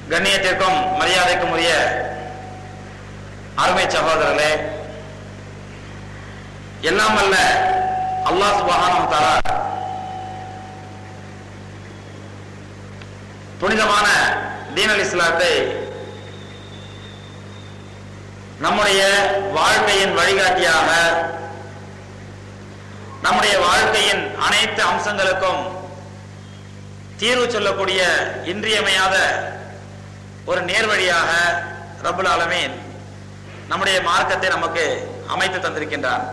கண்ணியத்திற்கும் மரியாதைக்கும் உரிய அருமை சகோதரர்களே எல்லாம் அல்ல அல்லாஹ் சுபஹானஹு தஆலா புனிதமான தீனல் இஸ்லாத்தை நம்முடைய வாழ்க்கையின் வழிகாட்டியாக நம்முடைய வாழ்க்கையின் அனைத்து அம்சங்களுக்கும் தீர்வு சொல்லக்கூடிய இன்றியமையாத ஒரு நேர்வழியாக ரபுல் ஆலமீன் நம்முடைய மார்க்கத்தை நமக்கு அமைத்து தந்திருக்கின்றார்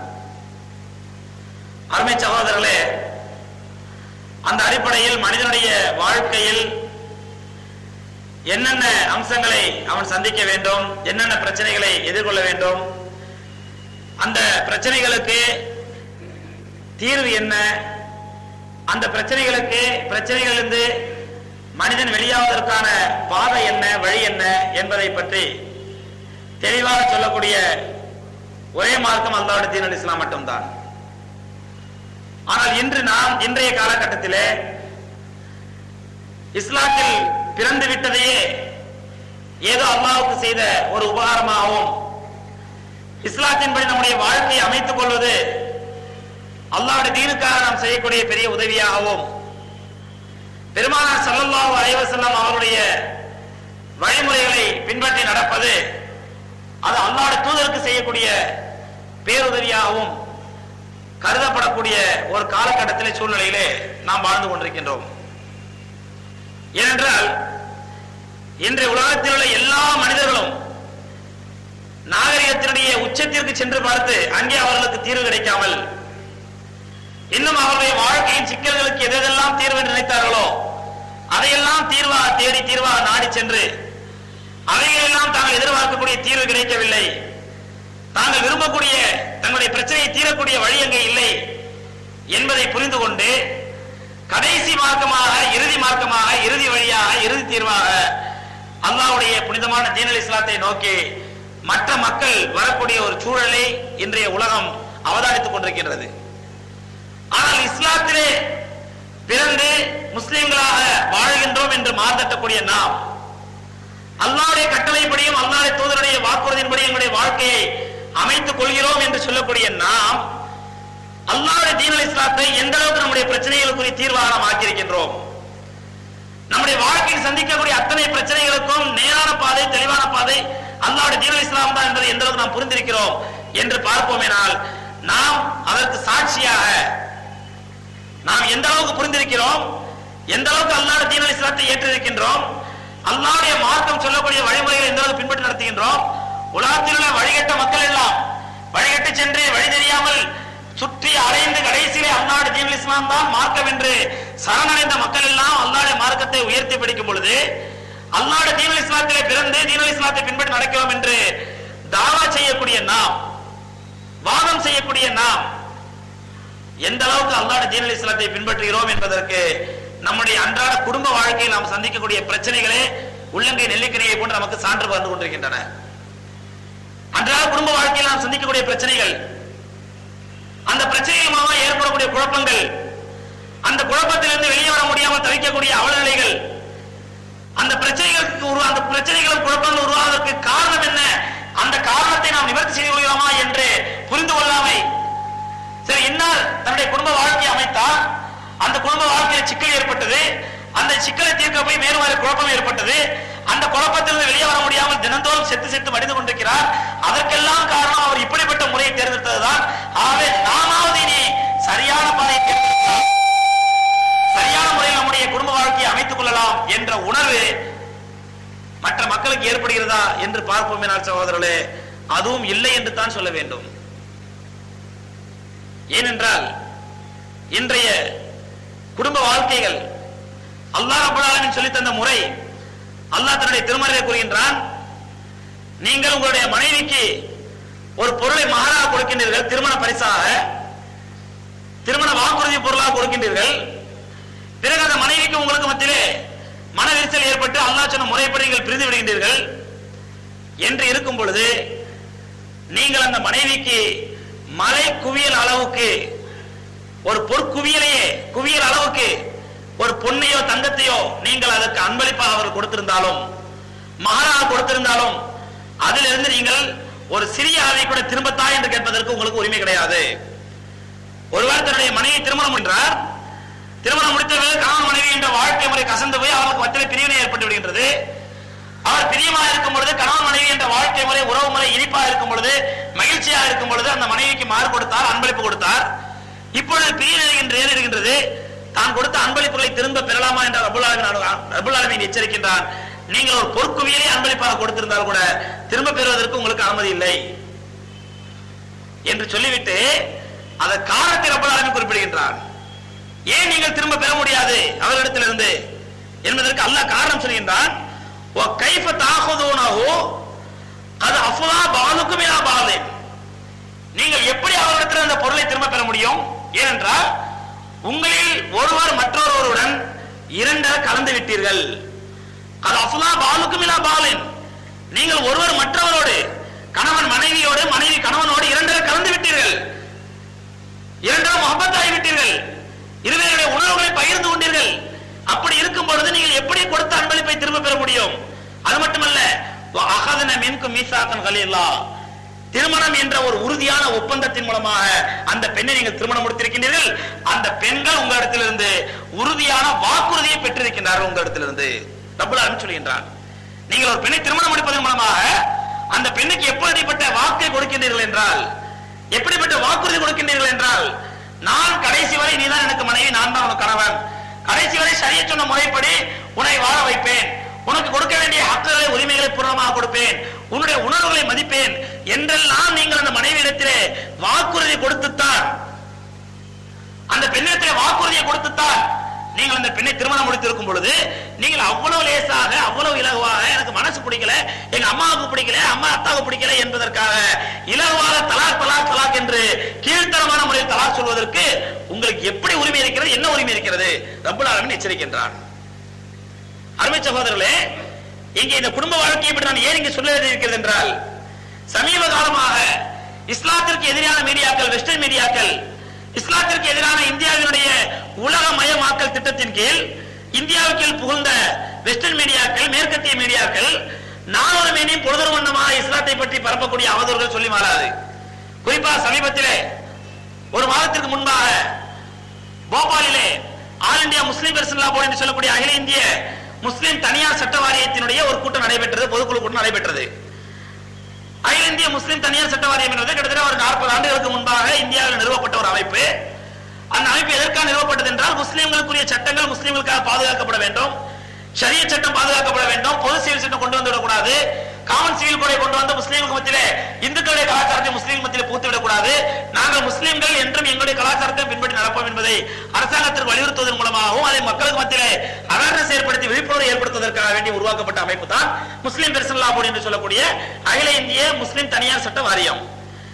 அருமை சகோதரர்களே அந்த அடிப்படையில் மனிதனுடைய வாழ்க்கையில் என்னென்ன அம்சங்களை அவன் சந்திக்க வேண்டும் என்னென்ன பிரச்சனைகளை எதிர்கொள்ள வேண்டும் அந்த பிரச்சனைகளுக்கு தீர்வு என்ன அந்த பிரச்சனைகளுக்கு பிரச்சனைகளிலிருந்து மனிதன் வெளியாவதற்கான பாதை என்ன வழி என்ன என்பதை பற்றி தெளிவாக சொல்லக்கூடிய ஒரே மார்க்கம் அல்லாவுடைய தீன் இஸ்லாம் மட்டும்தான் ஆனால் இன்று நாம் இன்றைய காலகட்டத்திலே இஸ்லாத்தில் பிறந்து விட்டதையே ஏதோ அல்லாவுக்கு செய்த ஒரு உபகாரமாகவும் இஸ்லாத்தின்படி நம்முடைய வாழ்க்கையை அமைத்துக் கொள்வது அல்லாவுடைய தீனுக்காக நாம் செய்யக்கூடிய பெரிய உதவியாகவும் பெருமானார் சல்லல்லாஹு அலைஹி வஸல்லம் அவருடைய வழிமுறைகளை பின்பற்றி நடப்பது அது அல்லாஹ்வுடைய தூதருக்கு செய்யக்கூடிய பேருதவியாகவும் கருதப்படக்கூடிய ஒரு காலகட்டத்திலே சூழ்நிலையிலே நாம் வாழ்ந்து கொண்டிருக்கின்றோம் ஏனென்றால் இன்றைய உலகத்தில் உள்ள எல்லா மனிதர்களும் நாகரிகத்தினுடைய உச்சத்திற்கு சென்று பார்த்து அங்கே அவர்களுக்கு தீர்வு கிடைக்காமல் இன்னும் அவருடைய வாழ்க்கையின் சிக்கல்களுக்கு எதெல்லாம் தீர்வு என்று நினைத்தார்களோ அதையெல்லாம் தீர்வா தேடி தீர்வா நாடி சென்று அவைகளெல்லாம் தாங்கள் எதிர்பார்க்கக்கூடிய தீர்வு கிடைக்கவில்லை தாங்கள் விரும்பக்கூடிய தங்களுடைய பிரச்சனையை தீரக்கூடிய வழி அங்கே இல்லை என்பதை புரிந்து கொண்டு கடைசி மார்க்கமாக இறுதி மார்க்கமாக இறுதி வழியாக இறுதி தீர்வாக அல்லாஹ்வுடைய புனிதமான தீனல் இஸ்லாத்தை நோக்கி மற்ற மக்கள் வரக்கூடிய ஒரு சூழலை இன்றைய உலகம் அவதானித்துக் கொண்டிருக்கின்றது ஆனால் இஸ்லாத்திலே பிறந்து முஸ்லிம்களாக வாழ்கின்றோம் என்று மார்த்தட்டக்கூடிய நாம் அல்லாவுடைய கட்டளைப்படியும் அல்லாவுடைய தூதருடைய வாக்குறுதியின்படி எங்களுடைய வாழ்க்கையை அமைத்துக் கொள்கிறோம் என்று சொல்லக்கூடிய நாம் அல்லாவுடைய தீனல் இஸ்லாத்தை எந்த அளவுக்கு நம்முடைய பிரச்சனைகளுக்குரிய தீர்வாக நாம் ஆக்கியிருக்கின்றோம் நம்முடைய வாழ்க்கையில் சந்திக்கக்கூடிய அத்தனை பிரச்சனைகளுக்கும் நேரான பாதை தெளிவான பாதை அல்லாவுடைய தீனல் இஸ்லாம் தான் என்பதை எந்த அளவுக்கு நாம் புரிந்திருக்கிறோம் என்று பார்ப்போமேனால் நாம் அதற்கு சாட்சியாக நாம் எந்த அளவுக்கு புரிந்திருக்கிறோம் எந்த அளவுக்கு அல்லாஹ் தீனல் இஸ்லாத்தை ஏற்றிருக்கின்றோம் அல்லாஹ்வுடைய மார்க்கம் சொல்லக்கூடிய வழிமுறைகளை எந்த அளவுக்கு பின்பற்றி நடத்துகின்றோம் உலகத்தில் உள்ள வழிகட்ட மக்கள் எல்லாம் வழிகட்டு சென்று வழி தெரியாமல் சுற்றி அலைந்து கடைசியிலே அல்லாஹ்வுடைய தீனல் இஸ்லாம் தான் மார்க்கம் என்று சரணடைந்த மக்கள் எல்லாம் அல்லாஹ்வுடைய மார்க்கத்தை உயர்த்தி பிடிக்கும் பொழுது அல்லாஹ்வுடைய தீனல் இஸ்லாத்திலே பிறந்து தீனல் இஸ்லாத்தை பின்பற்றி நடக்கிறோம் என்று தாவா செய்யக்கூடிய நாம் வாதம் செய்யக்கூடிய நாம் எந்த அளவுக்கு அல்லாஹ் தீனல் இஸ்லாத்தை பின்பற்றுகிறோம் என்பதற்கு நம்முடைய அன்றாட குடும்ப வாழ்க்கையில் நாம் சந்திக்கக்கூடிய பிரச்சனைகளே உள்ளங்கை நெல்லிக்கனியை போன்று நமக்கு சான்று வந்து கொண்டிருக்கின்றன அன்றாட குடும்ப வாழ்க்கையில் நாம் சந்திக்கக்கூடிய பிரச்சனைகள் அந்த பிரச்சனைகள் மூலமா ஏற்படக்கூடிய குழப்பங்கள் அந்த குழப்பத்திலிருந்து வெளியே வர முடியாமல் தவிக்கக்கூடிய அவலநிலைகள் அந்த பிரச்சனைகளுக்கு உருவா அந்த பிரச்சனைகளும் குழப்பங்கள் உருவாவதற்கு காரணம் என்ன அந்த காரணத்தை நாம் நிவர்த்தி செய்து கொள்கிறோமா என்று புரிந்து கொள்ளாமை சரி இன்னார் தன்னுடைய குடும்ப வாழ்க்கையை அமைத்தார் அந்த குடும்ப வாழ்க்கையில் சிக்கல் ஏற்பட்டது அந்த சிக்கலை தீர்க்க போய் மேலும் ஒரு குழப்பம் ஏற்பட்டது அந்த குழப்பத்திலிருந்து வெளியே வர முடியாமல் தினந்தோறும் செத்து செத்து மடிந்து கொண்டிருக்கிறார் அதற்கெல்லாம் காரணம் அவர் இப்படிப்பட்ட முறையை தேர்ந்தெடுத்ததுதான் ஆகவே நாமாவது இனி சரியான பாதையை தேர்ந்தெடுத்தால் சரியான முறையில் நம்முடைய குடும்ப வாழ்க்கையை அமைத்துக் கொள்ளலாம் என்ற உணர்வு மற்ற மக்களுக்கு ஏற்படுகிறதா என்று பார்ப்போம் என்னால் சகோதரர்களே அதுவும் இல்லை என்று தான் சொல்ல வேண்டும் ஏனென்றால் இன்றைய குடும்ப வாழ்க்கைகள் அல்லாஹ் ரப்பல் ஆலமீன் சொல்லி தந்த முறை அல்லாஹ் தன்னுடைய திருமறையை கூறுகின்றான் நீங்கள் உங்களுடைய மனைவிக்கு ஒரு பொருளை மகராக கொடுக்கின்றீர்கள் திருமண பரிசாக திருமண வாக்குறுதி பொருளாக கொடுக்கின்றீர்கள் பிறகு அந்த மனைவிக்கு உங்களுக்கு மத்தியிலே மன விரிசல் ஏற்பட்டு அல்லாஹ் சொன்ன முறைப்படி நீங்கள் பிரிந்து விடுகின்றீர்கள் என்று இருக்கும் பொழுது நீங்கள் அந்த மனைவிக்கு மலை குவியல் அளவுக்கு ஒரு பொற்குவியலையே குவியல் அளவுக்கு ஒரு பொன்னையோ தங்கத்தையோ நீங்கள் அதற்கு அன்பளிப்பாக அவர் கொடுத்திருந்தாலும் மகராக கொடுத்திருந்தாலும் அதிலிருந்து நீங்கள் ஒரு சிறிய அளவை கூட திரும்பத்தா என்று கேட்பதற்கு உங்களுக்கு உரிமை கிடையாது ஒருவர் தன்னுடைய மனைவி திருமணம் என்றார் திருமணம் முடித்த பிறகு கணவன் மனைவி என்ற வாழ்க்கை முறை கசந்து போய் அவர்களுக்கு மத்தியில் பிரிவினை ஏற்பட்டு விடுகின்றது அவர் பிரியமாக இருக்கும் பொழுது கணவன் மனைவி என்ற வாழ்க்கை முறை உறவு முறை இனிப்பாக இருக்கும் பொழுது மகிழ்ச்சியாக இருக்கும் பொழுது அந்த மனைவிக்கு மாறு கொடுத்தார் அன்பளிப்பு கொடுத்தார் இப்பொழுது பிரிவினை என்று ஏறிடுகின்றது தான் கொடுத்த அன்பளிப்புகளை திரும்ப பெறலாமா என்ற ரபுல் ஆலமீன் எச்சரிக்கின்றான் நீங்கள் ஒரு பொற்குவியலை அன்பளிப்பாக கொடுத்திருந்தால் கூட திரும்ப பெறுவதற்கு உங்களுக்கு அனுமதி இல்லை என்று சொல்லிவிட்டு அதை காரணத்தை ரபுல் ஆலமீன் குறிப்பிடுகின்றான் ஏன் நீங்கள் திரும்ப பெற முடியாது அவர்களிடத்திலிருந்து என்பதற்கு அல்லாஹ் காரணம் சொல்கின்றான் "வ கைஃப தாஹுதூனஹு அது அஃபலா பாலுக்கும் இலா பாலின் நீங்கள் எப்படி அவரிடத்தில் அந்த பொருளை திரும்ப பெற முடியும் ஏனென்றால் உங்களில் ஒருவர் மற்றொருவருடன் இரண்டர கலந்து விட்டீர்கள் அது அஃபலா பாலுக்கும் இலா பாலின் நீங்கள் ஒருவர் மற்றவரோடு கணவன் மனைவியோடு மனைவி கணவனோடு இரண்டர கலந்து விட்டீர்கள் இரண்டர முகப்பத்தாகி விட்டீர்கள் இருவருடைய உணர்வுகளை பகிர்ந்து கொண்டீர்கள் அப்படி இருக்கும் பொழுது நீங்கள் எப்படி கொடுத்த அன்பளிப்பை திரும்ப பெற முடியும் அது மட்டுமல்ல அகதன மின்கும் மீசாக்கன் கலீலா திருமணம் என்ற ஒரு உறுதியான ஒப்பந்தத்தின் மூலமாக அந்த பெண்ணை நீங்கள் திருமணம் முடித்திருக்கின்றீர்கள் அந்த பெண்கள் உங்களிடத்திலிருந்து உறுதியான வாக்குறுதியை பெற்றிருக்கின்றார்கள் உங்களிடத்திலிருந்து ரப்பல் ஆலமீன் சொல்கின்றான் நீங்கள் ஒரு பெண்ணை திருமணம் முடிப்பதன் மூலமாக அந்த பெண்ணுக்கு எப்படிப்பட்ட வாக்கை கொடுக்கின்றீர்கள் என்றால் எப்படிப்பட்ட வாக்குறுதி கொடுக்கின்றீர்கள் என்றால் நான் கடைசி வரை நீதான் எனக்கு மனைவி நான் தான் உனக்கு கணவன் கடைசி வரை சரியா சொன்ன முறைப்படி உன்னை வாழ வைப்பேன் உனக்கு கொடுக்க வேண்டிய ஹக்குகளை உரிமைகளை பூர்ணமாக கொடுப்பேன் உன்னுடைய உணர்வுகளை மதிப்பேன் என்றெல்லாம் நீங்கள் அந்த மனைவியிடத்திலே வாக்குறுதி கொடுத்துத்தான் அந்த பெண்ணிடத்திலே வாக்குறுதியை கொடுத்துத்தான் நீங்கள் அந்த பெண்ணை திருமணம் முடித்திருக்கும் பொழுது நீங்கள் அவ்வளவு லேசாக அவ்வளவு இலகுவாக எனக்கு மனசு பிடிக்கல எங்க அம்மாவுக்கு பிடிக்கல அம்மா அத்தாவுக்கு பிடிக்கல என்பதற்காக இலகுவாக தலாக் தலாக் தலாக் என்று கீழ்த்தரமான முறையில் தலாக் சொல்வதற்கு உங்களுக்கு எப்படி உரிமை இருக்கிறது என்ன உரிமை இருக்கிறது ரப்பல் ஆலமீன் எச்சரிக்கின்றான் அருமை சகோதரர்களே இங்கே இந்த குடும்ப வாழ்க்கையை பற்றி நான் ஏன் இங்கே சொல்ல இருக்கிறது என்றால் சமீப காலமாக இஸ்லாத்திற்கு எதிரான மீடியாக்கள் வெஸ்டர்ன் மீடியாக்கள் இஸ்லாத்திற்கு எதிரான இந்தியாவினுடைய உலகமயமாக்கல் திட்டத்தின் கீழ் இந்தியாவுக்கு புகுந்த வெஸ்டர்ன் மீடியாக்கள் மேற்கத்திய மீடியாக்கள் நாளொரு மேனியும் பொழுதொரு வண்ணமாக இஸ்லாத்தை பற்றி பரப்பக்கூடிய அவதூறுகள் சொல்லி மாறாது குறிப்பா சமீபத்திலே ஒரு மாதத்திற்கு முன்பாக போபாலிலே all India Muslim personal law board என்று சொல்லக்கூடிய அகில இந்திய முஸ்லிம் தனியார் சட்ட வாரியத்தினுடைய ஒரு கூட்டம் நடைபெற்றது பொதுக்குழு கூட்டம் நடைபெற்றது அகில இந்திய முஸ்லிம் தனியார் சட்ட வாரியம் என்பது கிட்டத்தட்ட ஒரு நாற்பது ஆண்டுகளுக்கு முன்பாக இந்தியாவில் நிறுவப்பட்ட ஒரு அமைப்பு அந்த அமைப்பு எதற்காக நிறுவப்பட்டது என்றால் முஸ்லிம்களுக்குரிய சட்டங்கள் முஸ்லிம்களுக்காக பாதுகாக்கப்பட வேண்டும் ஷரிய சட்டம் பாதுகாக்கப்பட வேண்டும் பொது சிவில் சட்டம் கொண்டு வந்து விடக்கூடாது காமன் சிவில் கோடை கொண்டு வந்து முஸ்லீம்களுக்கு மத்தியிலே இந்துக்களுடைய கலாச்சாரத்தை முஸ்லீம் மத்தியிலே பூத்து விடக்கூடாது நாங்கள் முஸ்லீம்கள் என்றும் எங்களுடைய கலாச்சாரத்தை பின்பற்றி நடப்போம் என்பதை அரசாங்கத்திற்கு வலியுறுத்துவதன் மூலமாகவும் அதை மக்களுக்கு மத்தியிலே அவேர்னஸ் ஏற்படுத்தி விழிப்புணர்வு ஏற்படுத்துவதற்காக வேண்டி உருவாக்கப்பட்ட அமைப்பு தான் முஸ்லீம் பெர்சனல் லா போர்டு என்று சொல்லக்கூடிய அகில இந்திய முஸ்லிம் தனியார் சட்ட வாரியம்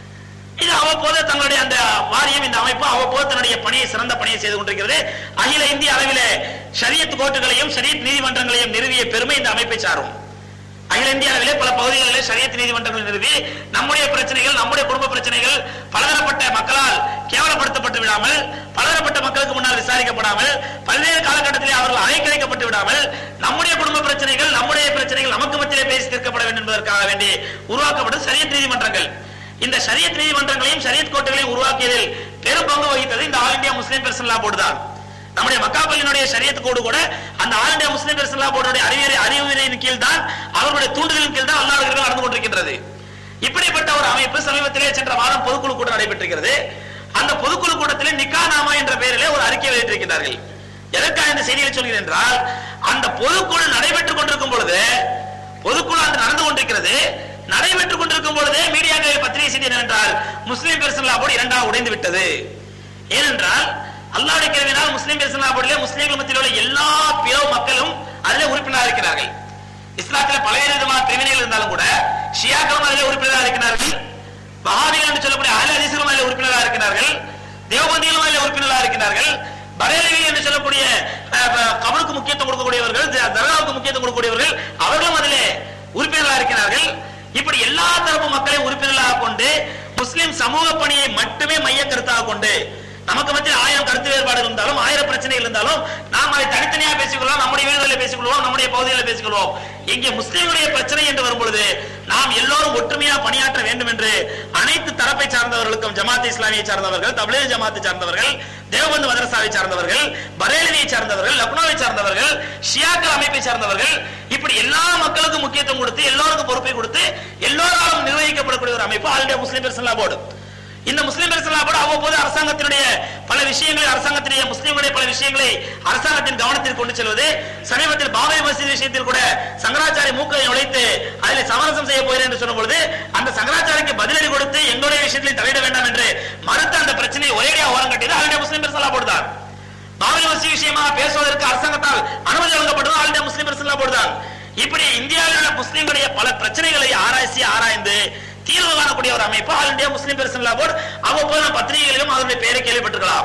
இது அவ்வப்போது தங்களுடைய அந்த வாரியம் இந்த அமைப்பு அவ்வப்போது தன்னுடைய பணியை சிறந்த பணியை செய்து கொண்டிருக்கிறது அகில இந்திய அளவிலே ஷரியத் கோர்ட்டுகளையும் ஷரியத் நீதிமன்றங்களையும் நிறுவிய பெருமை இந்த அமைப்பை சாரும் அகில இந்திய அளவிலே பல பகுதிகளிலே ஷரியத் நீதிமன்றங்கள் நிறுவி நம்முடைய பிரச்சனைகள் நம்முடைய குடும்ப பிரச்சனைகள் பலதரப்பட்ட மக்களால் கேவலப்படுத்தப்பட்டு விடாமல் பலதரப்பட்ட மக்களுக்கு முன்னால் விசாரிக்கப்படாமல் பல்வேறு காலகட்டத்திலே அவர்கள் அழைக்கழைக்கப்பட்டு விடாமல் நம்முடைய குடும்ப பிரச்சனைகள் நம்முடைய பிரச்சனைகள் நமக்கு மத்தியிலே பேசி தீர்க்கப்பட வேண்டும் என்பதற்காக வேண்டி உருவாக்கப்பட்ட ஷரியத் நீதிமன்றங்கள் இந்த ஷரியத் நீதிமன்றங்களையும் ஷரியத் கோர்ட்டுகளையும் உருவாக்கியதில் பெரும் பங்கு வகித்தது இந்த all India Muslim personal law board தான் நம்முடைய மக்காபல்லினுடைய ஷரியத் கோடு கூட அந்த all India Muslim personal law போர்டுடைய அறிவுரை அறிவுரையின் கீழ் தான் அவர்களுடைய தூண்டுதலின் கீழ் தான் அல்லாஹ் நடந்து கொண்டிருக்கின்றது இப்படிப்பட்ட ஒரு அமைப்பு சமீபத்திலே சென்ற வாரம் பொதுக்குழு கூட்டம் நடைபெற்றிருக்கிறது அந்த பொதுக்குழு கூட்டத்திலே நிக்கா நாமா என்ற பெயரிலே ஒரு அறிக்கை வெளியிட்டிருக்கிறார்கள் எதற்காக இந்த செய்தியை சொல்கிறேன் என்றால் அந்த பொதுக்குழு நடைபெற்றுக் கொண்டிருக்கும் பொழுது பொதுக்குழு அங்கு நடந்து கொண்டிருக்கிறது நடைபெற்றுக் கொண்டிருக்கும் பொழுதே மீடியாக்களில் பத்திரிகை செய்தி என்னவென்றால் முஸ்லீம் பெர்சன் லா போர்டு இரண்டாக உடைந்து விட்டது ஏனென்றால் அல்லாஹ்வுடைய கிருபையினால் முஸ்லீம் பெர்சன் லா போர்டிலே முஸ்லீம்கள் மத்தியில் உள்ள எல்லா பிறவு மக்களும் அதிலே உறுப்பினராக இருக்கிறார்கள் இஸ்லாத்தில் பல்வேறு விதமான பிரிவினைகள் இருந்தாலும் கூட ஷியாக்களும் அதிலே உறுப்பினராக இருக்கிறார்கள் வஹாபிகள் என்று சொல்லக்கூடிய அஹ்ல ஹதீஸ்களும் அதிலே உறுப்பினராக இருக்கிறார்கள் தேவபந்திகளும் அதிலே உறுப்பினராக இருக்கிறார்கள் பரேலவிகள் என்று சொல்லக்கூடிய அஹ், அஹ், கபருக்கு முக்கியத்துவம் கொடுக்கக்கூடியவர்கள் த- தர்காவுக்கு முக்கியத்துவம் கொடுக்கக்கூடியவர்கள் அவர்களும் அதிலே உறுப்பினர்களாக இருக்கிறார்கள் இப்படி எல்லா தரப்பு மக்களையும் உறுப்பினர்களாக கொண்டு முஸ்லிம் சமூக பணியை மட்டுமே மைய கருத்தாக கொண்டு நமக்கு மத்தியில் ஆயிரம் கருத்து வேறுபாடு இருந்தாலும் ஆயிரம் பிரச்சனைகள் இருந்தாலும் நாம் அதை தனித்தனியாக பேசிக்கொள்ளலாம் நம்முடைய வீடுகளில் பேசிக்கொள்வோம் நம்முடைய பகுதிகளில் பேசிக்கொள்வோம் சொல்லியிருக்கிறோம் இங்கே முஸ்லிம்களுடைய பிரச்சனை என்று வரும்பொழுது நாம் எல்லோரும் ஒற்றுமையா பணியாற்ற வேண்டும் என்று அனைத்து தரப்பை சார்ந்தவர்களுக்கும் ஜமாத் இஸ்லாமியை சார்ந்தவர்கள் தபிலீக் ஜமாத்தை சார்ந்தவர்கள் தேவபந்து மதரசாவை சார்ந்தவர்கள் பரேலியை சார்ந்தவர்கள் லக்னோவை சார்ந்தவர்கள் ஷியாக்கள் அமைப்பை சார்ந்தவர்கள் இப்படி எல்லா மக்களுக்கும் முக்கியத்துவம் கொடுத்து எல்லோருக்கும் பொறுப்பை கொடுத்து எல்லோராலும் நிர்வகிக்கப்படக்கூடிய ஒரு அமைப்பு all India Muslim personal law board இந்த முஸ்லிம் பெருசலா கூட அவ்வப்போது அரசாங்கத்தினுடைய பல விஷயங்களை அரசாங்கத்தினுடைய முஸ்லிம்களுடைய பல விஷயங்களை அரசாங்கத்தின் கவனத்தில் கொண்டு செல்வது சமீபத்தில் பாபை மசீத் விஷயத்தில் கூட சங்கராச்சாரிய மூக்கை உழைத்து அதில் சமரசம் செய்ய போகிறேன் என்று சொன்ன பொழுது அந்த சங்கராச்சாரிக்கு பதிலடி கொடுத்து எங்களுடைய விஷயத்தில் தலையிட வேண்டாம் என்று மறுத்த அந்த பிரச்சனையை ஒரேடியாக ஓரம் கட்டியது அவருடைய முஸ்லிம் பெருசலா போடுதான் பாபரி மசீத் விஷயமாக பேசுவதற்கு அரசாங்கத்தால் அனுமதி வழங்கப்பட்டது ஆல் இந்தியா முஸ்லிம் பெருசலா போடுதான் இப்படி இந்தியாவில் உள்ள முஸ்லிம்களுடைய பல பிரச்சனைகளை ஆராய்ச்சி ஆராய்ந்து தீர்வு காணக்கூடிய ஒரு அமைப்பு all India Muslim personal law board அவ்வப்போது நம் பத்திரிகைகளிலும் அதனுடைய பெயரை கேள்விப்பட்டிருக்கலாம்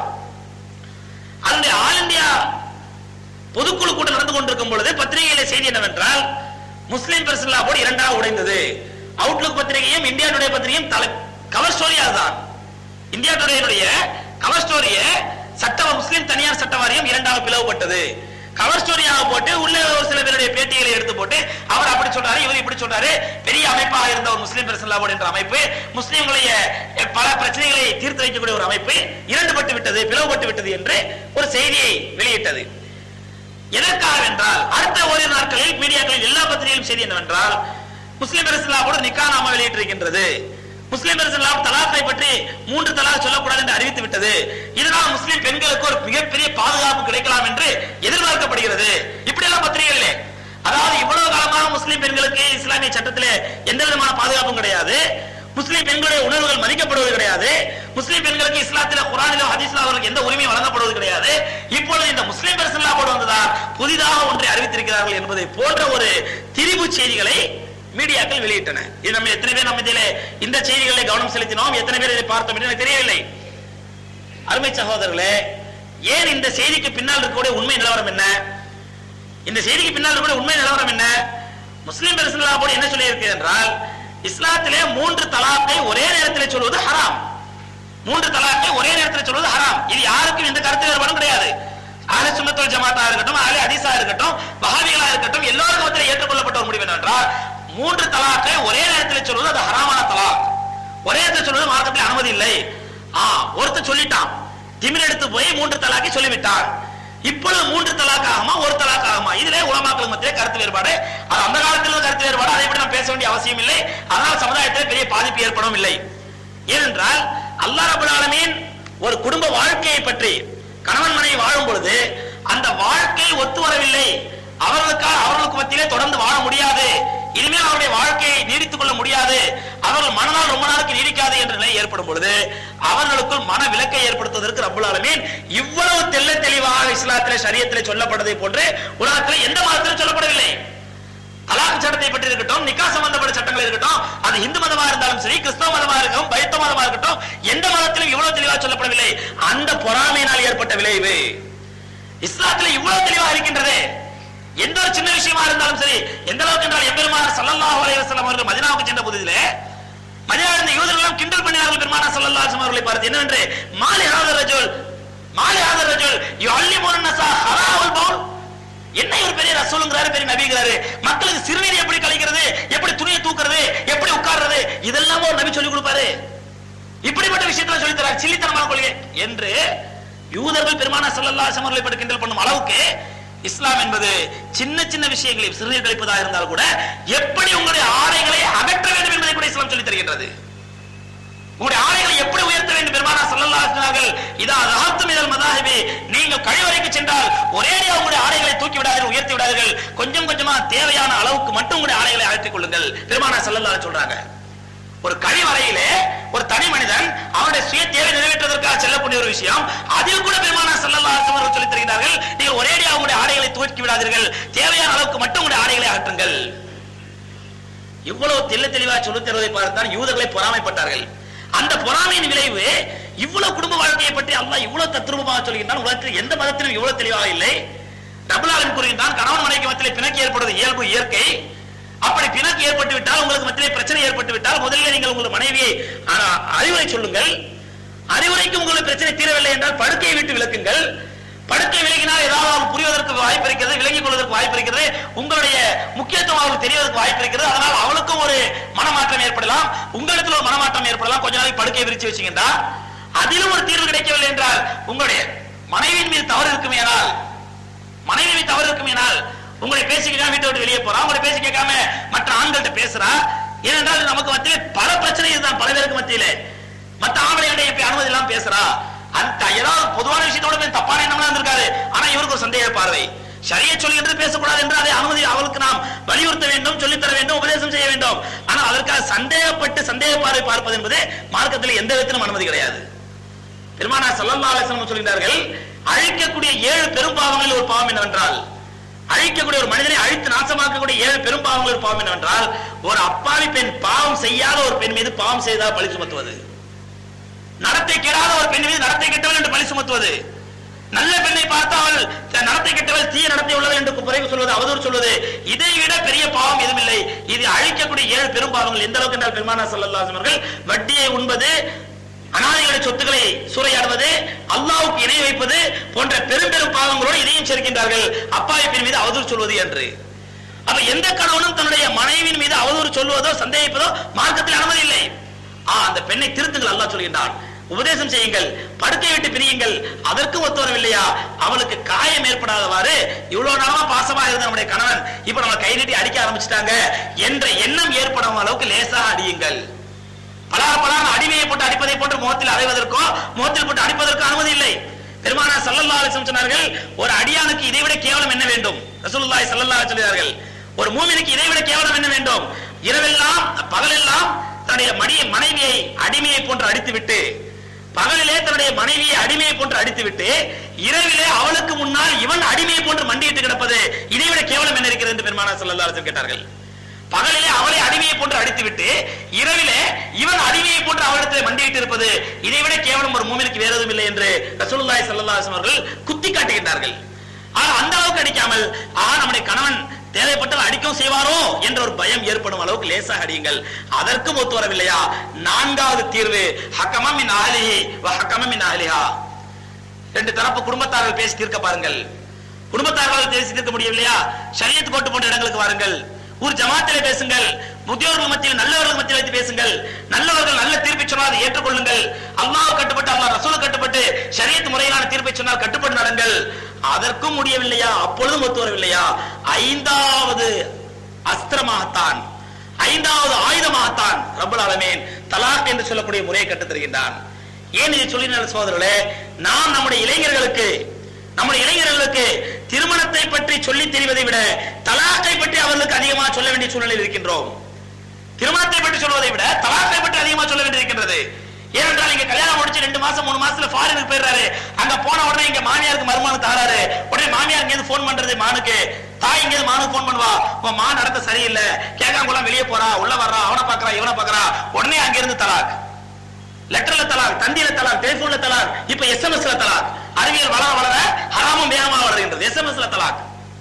அதனுடைய ஆல் இந்தியா பொதுக்குழு கூட்டம் நடந்து கொண்டிருக்கும் பொழுது பத்திரிகையில செய்தி என்னவென்றால் முஸ்லிம் பெர்சனலா போர்டு இரண்டாக உடைந்தது அவுட்லுக் பத்திரிகையும் இந்தியா டுடே பத்திரிகையும் தலை கவர் ஸ்டோரி அதுதான் இந்தியா டுடேனுடைய கவர் ஸ்டோரிய சட்ட முஸ்லிம் தனியார் சட்ட வாரியம் இரண்டாக பிளவுபட்டது கவர் ஸ்டோரியாக போட்டு உள்ள ஒரு சில பேருடைய பேட்டிகளை எடுத்து போட்டு அவர் அப்படி சொல்றாரு இவர் இப்படி சொல்றாரு பெரிய அமைப்பாக இருந்த ஒரு முஸ்லிம் பெர்சனலா போர்டு என்ற அமைப்பு முஸ்லிம்களுடைய அஹ், பல பிரச்சனைகளை தீர்த்து வைக்கக்கூடிய ஒரு அமைப்பு இரண்டுபட்டு விட்டது பிளவுபட்டு விட்டது என்று ஒரு செய்தியை வெளியிட்டது எதற்காக என்றால் அடுத்த ஓரிரு நாட்களில் மீடியாக்களில் எல்லா பத்திரிகையிலும் செய்தி என்னவென்றால் முஸ்லிம் பெருசலா கூட நிக்கா நாம வெளியிட்டிருக்கின்றது முஸ்லிம் பெருசலா தலாக்கை பற்றி மூன்று தலாக் சொல்லக்கூடாது என்று அறிவித்து விட்டது இதனால் முஸ்லிம் பெண்களுக்கு ஒரு மிகப்பெரிய பாதுகாப்பு கிடைக்கலாம் என்று எதிர்பார்க்கப்படுகிறது இப்படி எல்லாம் பத்திரிகைகளிலே அதாவது இவ்வளவு காலமாக முஸ்லிம் பெண்களுக்கு இஸ்லாமிய சட்டத்திலே எந்த விதமான பாதுகாப்பும் கிடையாது முஸ்லிம் பெண்களுடைய உணர்வுகள் மதிக்கப்படுவது கிடையாது முஸ்லிம் பெண்களுக்கு இஸ்லாத்தில குரானிலோ ஹதீஸ்ல அவர்களுக்கு எந்த உரிமையும் வழங்கப்படுவது கிடையாது இப்பொழுது இந்த முஸ்லிம் பெருசல்லா போர்டு வந்ததால் புதிதாக ஒன்றை அறிவித்திருக்கிறார்கள் என்பதை போன்ற ஒரு திரிவு செய்திகளை மீடியாக்கள் வெளியிட்டன இது நம்ம எத்தனை பேர் நம்ம இதிலே இந்த செய்திகளை கவனம் செலுத்தினோம் எத்தனை பேர் இதை பார்த்தோம் என்று எனக்கு தெரியவில்லை அருமை சகோதரர்களே ஏன் இந்த செய்திக்கு பின்னால் இருக்கக்கூடிய உண்மை நிலவரம் என்ன இந்த செய்திக்கு பின்னால் இருக்கக்கூடிய உண்மை நிலவரம் என்ன முஸ்லிம் பெருசல்லா போர்டு என்ன சொல்லி என்றால் இஸ்லாத்திலே மூன்று தலாக்கை ஒரே நேரத்தில் சொல்வது ஹராம் மூன்று தலாக்கை ஒரே நேரத்தில் சொல்வது ஹராம் இது யாருக்கும் எந்த கருத்து வேறுபாடும் கிடையாது ஆல சுன்னத்துல் ஜமாத்தா இருக்கட்டும் ஆல ஹதீஸா இருக்கட்டும் வஹாபிகளா இருக்கட்டும் எல்லோருக்கும் மத்தியில் ஏற்றுக்கொள்ளப்பட்ட ஒரு முடிவு என்னவென்றால் மூன்று தலாக்கை ஒரே நேரத்தில் சொல்வது அது ஹராமான தலாக் ஒரே நேரத்தில் சொல்வது மார்க்கத்தில் அனுமதி இல்லை ஆ ஒருத்தர் சொல்லிட்டான் திமிர் எடுத்து போய் மூன்று தலாக்கை சொல்லிவிட்டான் இப்பொழுது மூன்று தலாக் ஆகுமா ஒரு தலாக் ஆகுமா இதுல உலமாக்கள் மத்தியிலே கருத்து வேறுபாடு அது அந்த காலத்தில் உள்ள கருத்து வேறுபாடு அதை பற்றி நாம் பேச வேண்டிய அவசியம் இல்லை அதனால் சமுதாயத்தில் பெரிய பாதிப்பு ஏற்படவும் இல்லை ஏனென்றால் அல்லாஹ் ரபுல் ஆலமீன் ஒரு குடும்ப வாழ்க்கையை பற்றி கணவன் மனைவி வாழும் பொழுது அந்த வாழ்க்கை ஒத்து வரவில்லை அவர்களுக்காக அவர்களுக்கு மத்தியிலே தொடர்ந்து வாழ முடியாது இனிமேல் அவருடைய வாழ்க்கையை நீடித்துக் கொள்ள முடியாது அவர்கள் மனநாள் ரொம்ப நாளுக்கு நீடிக்காது என்ற நிலை ஏற்படும் பொழுது அவர்களுக்குள் மன விலக்கை ஏற்படுத்துவதற்கு ரப்புல் ஆலமீன் இவ்வளவு தெள்ள தெளிவாக இஸ்லாத்திலே சரியத்திலே சொல்லப்பட்டதை போன்று உலகத்திலே எந்த மதத்திலும் சொல்லப்படவில்லை தலாக் சட்டத்தை பற்றி இருக்கட்டும் நிக்கா சம்பந்தப்பட்ட சட்டங்கள் இருக்கட்டும் அது இந்து மதமா இருந்தாலும் சரி கிறிஸ்தவ மதமா இருக்கட்டும் பைத்த மதமா இருக்கட்டும் எந்த மதத்திலும் இவ்வளவு தெளிவாக சொல்லப்படவில்லை அந்த பொறாமையினால் ஏற்பட்ட விளைவு இஸ்லாத்துல இவ்வளவு தெளிவாக இருக்கின்றது எந்த ஒரு சின்ன விஷயமா இருந்தாலும் சரி எந்த அளவுக்கு என்றால் எம்பெருமானார் ஸல்லல்லாஹு அலைஹி வஸல்லம் அவர்கள் மதீனாவுக்கு சென்ற புதிதிலே மதீனாவில் இருந்த யூதர்கள் எல்லாம் கிண்டல் பண்ணினார்கள் பெருமானார் ஸல்லல்லாஹு அலைஹி வஸல்லம் அவர்களை பார்த்து என்னவென்று மாலி ஹாதர் ரஜுல் மாலி ஹாதர் ரஜுல் யுஅல்லிமுன் நஸா ஹலாவுல் பவுல் என்ன இவர் பெரிய ரசூலுங்கிறாரு பெரிய நபிங்கிறாரு மக்களுக்கு சிறுநீர் எப்படி கழிக்கிறது எப்படி துணியை தூக்குறது எப்படி உட்கார்றது இதெல்லாம் ஒரு நபி சொல்லி கொடுப்பாரு இப்படிப்பட்ட விஷயத்துல சொல்லி தரார் சில்லித்தனமான கொள்கை என்று யூதர்கள் பெருமானா ஸல்லல்லாஹு அலைஹி வஸல்லம் பற்றி கிண்டல் பண்ணும் அளவுக்கு இஸ்லாம் என்பது சின்ன சின்ன விஷயங்களை சிறுநீர் கழிப்பதாக இருந்தால் கூட எப்படி உங்களுடைய ஆடைகளை அகற்ற வேண்டும் என்பதை கூட இஸ்லாம் சொல்லி தருகின்றது உங்களுடைய ஆடைகளை எப்படி உயர்த்த வேண்டும் பெருமானா ஸல்லல்லாஹு அலைஹி சொன்னார்கள் இதா ரஹத்தும் இதல் மதாஹிபி நீங்கள் கழிவறைக்கு சென்றால் ஒரேடியாக உங்களுடைய ஆடைகளை தூக்கி விடாதீர்கள் உயர்த்தி விடாதீர்கள் கொஞ்சம் கொஞ்சமா தேவையான அளவுக்கு மட்டும் உங்களுடைய ஆடைகளை அகற்றிக் கொள்ளுங்கள் பெருமானா ஸல்லல்லாஹு அலைஹி சொல்றாங்க ஒரு கழிவறையிலே ஒரு தனி மனிதன் அவனுடைய சுய தேவை நிறைவேற்றுவதற்காக செல்லக்கூடிய ஒரு விஷயம் அதில் கூட பெருமானா ஸல்லல்லாஹு அலைஹி வஸல்லம் சொல்லி தருகிறார்கள் நீங்கள் ஒரேடியாக உங்களுடைய ஆடைகளை தூக்கி விடாதீர்கள் தேவையான அளவுக்கு மட்டும் உங்களுடைய ஆடைகளை அகற்றுங்கள் இவ்வளவு தெள்ள தெளிவாக சொல்லித் தருவதை பார்த்தான் யூதர்களை பொறாமைப்பட்டார்கள் அந்த பொறாமையின் விளைவு இவ்வளவு குடும்ப வாழ்க்கையை பற்றி அல்லாஹ் இவ்வளவு தத்ரூபமாக சொல்கின்றான் உலகத்தில் எந்த மதத்திலும் இவ்வளவு தெளிவாக இல்லை டபுளாவின் கூறுகின்றான் கணவன் மனைவி மத்தியிலே பிணக்கு ஏற்படுவது இயல்பு இயற்கை அப்படி பிணக்கு ஏற்பட்டு விட்டால் உங்களுக்கு மத்தியிலே பிரச்சனை ஏற்பட்டு விட்டால் முதலில் நீங்கள் உங்கள் மனைவியை ஆ, அறிவுரை சொல்லுங்கள் அறிவுரைக்கு உங்களுக்கு பிரச்சனை தீரவில்லை என்றால் படுக்கையை விட்டு விளக்குங்கள் படுக்கை விலகினால் ஏதாவது அவருக்கு புரிவதற்கு வாய்ப்பு இருக்கிறது விலகிக் கொள்வதற்கு வாய்ப்பு இருக்கிறது உங்களுடைய முக்கியத்துவம் அவருக்கு தெரியவதற்கு வாய்ப்பு இருக்கிறது அதனால் அவளுக்கும் ஒரு மனமாற்றம் ஏற்படலாம் உங்களுக்கு ஒரு மனமாற்றம் ஏற்படலாம் கொஞ்ச நாளைக்கு படுக்கை விரிச்சு வச்சீங்கன்னா அதிலும் ஒரு தீர்வு கிடைக்கவில்லை என்றால் உங்களுடைய மனைவியின் மீது தவறு இருக்குமேனால் மனைவி மீது தவறு இருக்குமேனால் உங்களை பேசி கேட்காம வீட்டை விட்டு வெளியே போறா உங்களை பேசி கேட்காம மற்ற ஆண்கள்ட்ட பேசுறா ஏனென்றால் நமக்கு மத்தியிலே பல பிரச்சனை இதுதான் பல பேருக்கு மத்தியிலே மற்ற ஆம்பளைகிட்ட இப்ப அனுமதி இல்லாம பேசுறா அந்த ஏதாவது பொதுவான விஷயத்தோட போய் தப்பான எண்ணம்லாம் இருந்திருக்காரு ஆனா இவருக்கு ஒரு சந்தேக பார்வை சரியை சொல்லுகிறது பேசக்கூடாது என்று அதை அனுமதி அவளுக்கு நாம் வலியுறுத்த வேண்டும் சொல்லித் தர வேண்டும் உபதேசம் செய்ய வேண்டும் ஆனால் அதற்காக சந்தேகப்பட்டு சந்தேக பார்வை பார்ப்பது என்பது மார்க்கத்தில் எந்த விதத்திலும் அனுமதி கிடையாது பெருமானா ஸல்லல்லாஹு அலைஹி வஸல்லம் சொல்கிறார்கள் அழிக்கக்கூடிய ஏழு பெரும் பாவங்களில் ஒரு பாவம் என்னவென்றால் அழிக்கக்கூடிய ஒரு மனிதனை அழித்து நாசமாக்கக்கூடிய ஏழு பெரும் பாவங்களில் ஒரு பாவம் என்னவென்றால் ஒரு அப்பாவி பெண் பாவம் செய்யாத ஒரு பெண் மீது பாவம் செய்தால் பழி சுமத்துவது நடத்தை கெடாத ஒரு பெண் மீது நடத்தை கெட்டவள் என்று பழி சுமத்துவது நல்ல பெண்ணை பார்த்து அவள் த- நடத்தை கெட்டவள் தீய நடத்தை உள்ளவள் என்று குறைவு சொல்வது அவதூறு சொல்வது இதை விட பெரிய பாவம் எதுவும் இல்லை இது அழிக்கக்கூடிய ஏழு பெரும் பாவங்கள் எந்த அளவுக்கு என்றால் பெருமானா ஸல்லல்லாஹு அலைஹி அவர்கள் வட்டியை உண்பது அனாதைகளுடைய சொத்துக்களை சூறையாடுவது அல்லாஹ்வுக்கு இணை வைப்பது போன்ற பெரும் பெரும் பாவங்களோடு இதையும் சேர்க்கின்றார்கள் அப்பாவி பெண் மீது அவதூறு சொல்வது என்று அப்ப எந்த கணவனும் தன்னுடைய மனைவியின் மீது அவதூறு சொல்வதோ சந்தேகிப்பதோ மார்க்கத்தில் அனுமதி இல்லை ஆ அந்த பெண்ணை திருத்துங்கள் அல்லாஹ் சொல்கின்றான் உபதேசம் செய்யுங்கள் படுக்கை விட்டு பிரியுங்கள் அதற்கு ஒத்து வரவில்லையா அவளுக்கு காயம் ஏற்படாதவாறு இவ்வளவு நாளா பாசமா இருந்த நம்முடைய கணவன் இப்ப நம்ம கை நீட்டி அடிக்க ஆரம்பிச்சிட்டாங்க என்ற எண்ணம் ஏற்படும் அளவுக்கு லேசாக அடியுங்கள் பலார் பலார் அடிமையை போட்டு அடிப்பதை போன்று முகத்தில் அறைவதற்கோ முகத்தில் போட்டு அடிப்பதற்கோ அனுமதி இல்லை பெருமானா சல்லல்லாஹு அலைஹி வஸல்லம் சொன்னார்கள் ஒரு அடியானுக்கு இதைவிட கேவலம் என்ன வேண்டும் ரசூலுல்லாஹி ஸல்லல்லாஹு அலைஹி சொல்கிறார்கள் ஒரு மூமினுக்கு இதைவிட கேவலம் என்ன வேண்டும் இரவெல்லாம் பகலெல்லாம் தன்னுடைய மடிய மனைவியை அடிமையை போன்று அடித்துவிட்டு பகலிலே தன்னுடைய மனைவியை அடிமையை போன்று அடித்துவிட்டு இரவிலே அவளுக்கு முன்னால் இவன் அடிமையை போன்று மண்டியிட்டு கிடப்பது இதைவிட கேவலம் என்ன இருக்கிறது என்று பெருமானா ஸல்லல்லாஹு அலைஹி வஸல்லம் கேட்டார்கள் பகலிலே அவளை அடிமையை போன்று அடித்துவிட்டு இரவிலே இவன் அடிமையை போன்று அவளிடத்தில் மண்டியிட்டு இருப்பது இதை விட கேவலம் ஒரு மூமினுக்கு வேற எதுவும் இல்லை என்று ரசூலுல்லாஹி ஸல்லல்லாஹு அலைஹி வஸல்லம் அவர்கள் குத்தி காட்டுகின்றார்கள் ஆனா அந்த அளவுக்கு அடிக்காமல் ஆ நம்முடைய கணவன் தேவைப்பட்டால் அடிக்கவும் செய்வாரோ என்ற ஒரு பயம் ஏற்படும் அளவுக்கு லேசாக அடியுங்கள் அதற்கும் ஒத்து வரவில்லையா நான்காவது தீர்வு ஹக்கமம் மின் ஆலிஹி வ ஹக்கமம் மின் ஆலிஹா ரெண்டு தரப்பு குடும்பத்தார்கள் பேசி தீர்க்க பாருங்கள் குடும்பத்தார்கள் பேசி தீர்க்க முடியவில்லையா ஷரியத் கோட்டு போன்ற இடங்களுக்கு வாருங்கள் ஊர் ஜமாத்திலே பேசுங்கள் முதியோர்கள் மத்தியில் நல்லவர்கள் மத்தியில் வைத்து பேசுங்கள் நல்லவர்கள் நல்ல தீர்ப்பை சொன்னால் அதை ஏற்றுக்கொள்ளுங்கள் அல்லாஹ் கட்டுப்பட்டு அல்லாஹ் ரசூல் கட்டுப்பட்டு ஷரியத் முறையிலான தீர்ப்பை சொன்னால் கட்டுப்பட்டு நடங்கள் அதற்கும் முடியவில்லையா அப்பொழுதும் ஒத்து வரவில்லையா ஐந்தாவது அஸ்திரமாகத்தான் ஐந்தாவது ஆயுதமாகத்தான் ரப்பல் ஆலமீன் தலாக் என்று சொல்லக்கூடிய முறையை கற்றுத் தருகின்றான் ஏன் இதை சொல்லினார் சோதரர்களே நாம் நம்முடைய இளைஞர்களுக்கு நம்முடைய இளைஞர்களுக்கு திருமணத்தை பற்றி சொல்லி தெரிவதை விட தலாக்கை பற்றி அவர்களுக்கு அதிகமாக சொல்ல வேண்டிய சூழ்நிலையில் இருக்கின்றோம் திருமணத்தை பற்றி சொல்வதை விட தலாக்கை பற்றி அதிகமாக சொல்ல வேண்டியிருக்கின்றது ஏனென்றால் இங்க கல்யாணம் முடிச்சு ரெண்டு மாசம் மூணு மாசத்துல ஃபாரினுக்கு போயிடுறாரு அங்க போன உடனே இங்க மாமியாருக்கு மருமகன் தாராரு உடனே மாமியார் இங்க போன் பண்றது மானுக்கு தாய் இங்க மானுக்கு போன் பண்ணுவா உன் மா நடத்த சரியில்லை கேட்காங்குள்ள வெளியே போறா உள்ள வர்றா அவனை பாக்குறா இவனை பாக்குறா உடனே அங்க இருந்து தலாக் லெட்டர்ல தலாக் தந்தியில தலாக் டெலிபோன்ல தலாக் இப்ப எஸ்எம்எஸ்ல தலாக் அறிவியல் வளர வளர ஹராமும் வேகமாக வளர்கின்றது எஸ்எம்எஸ்ல தலாக்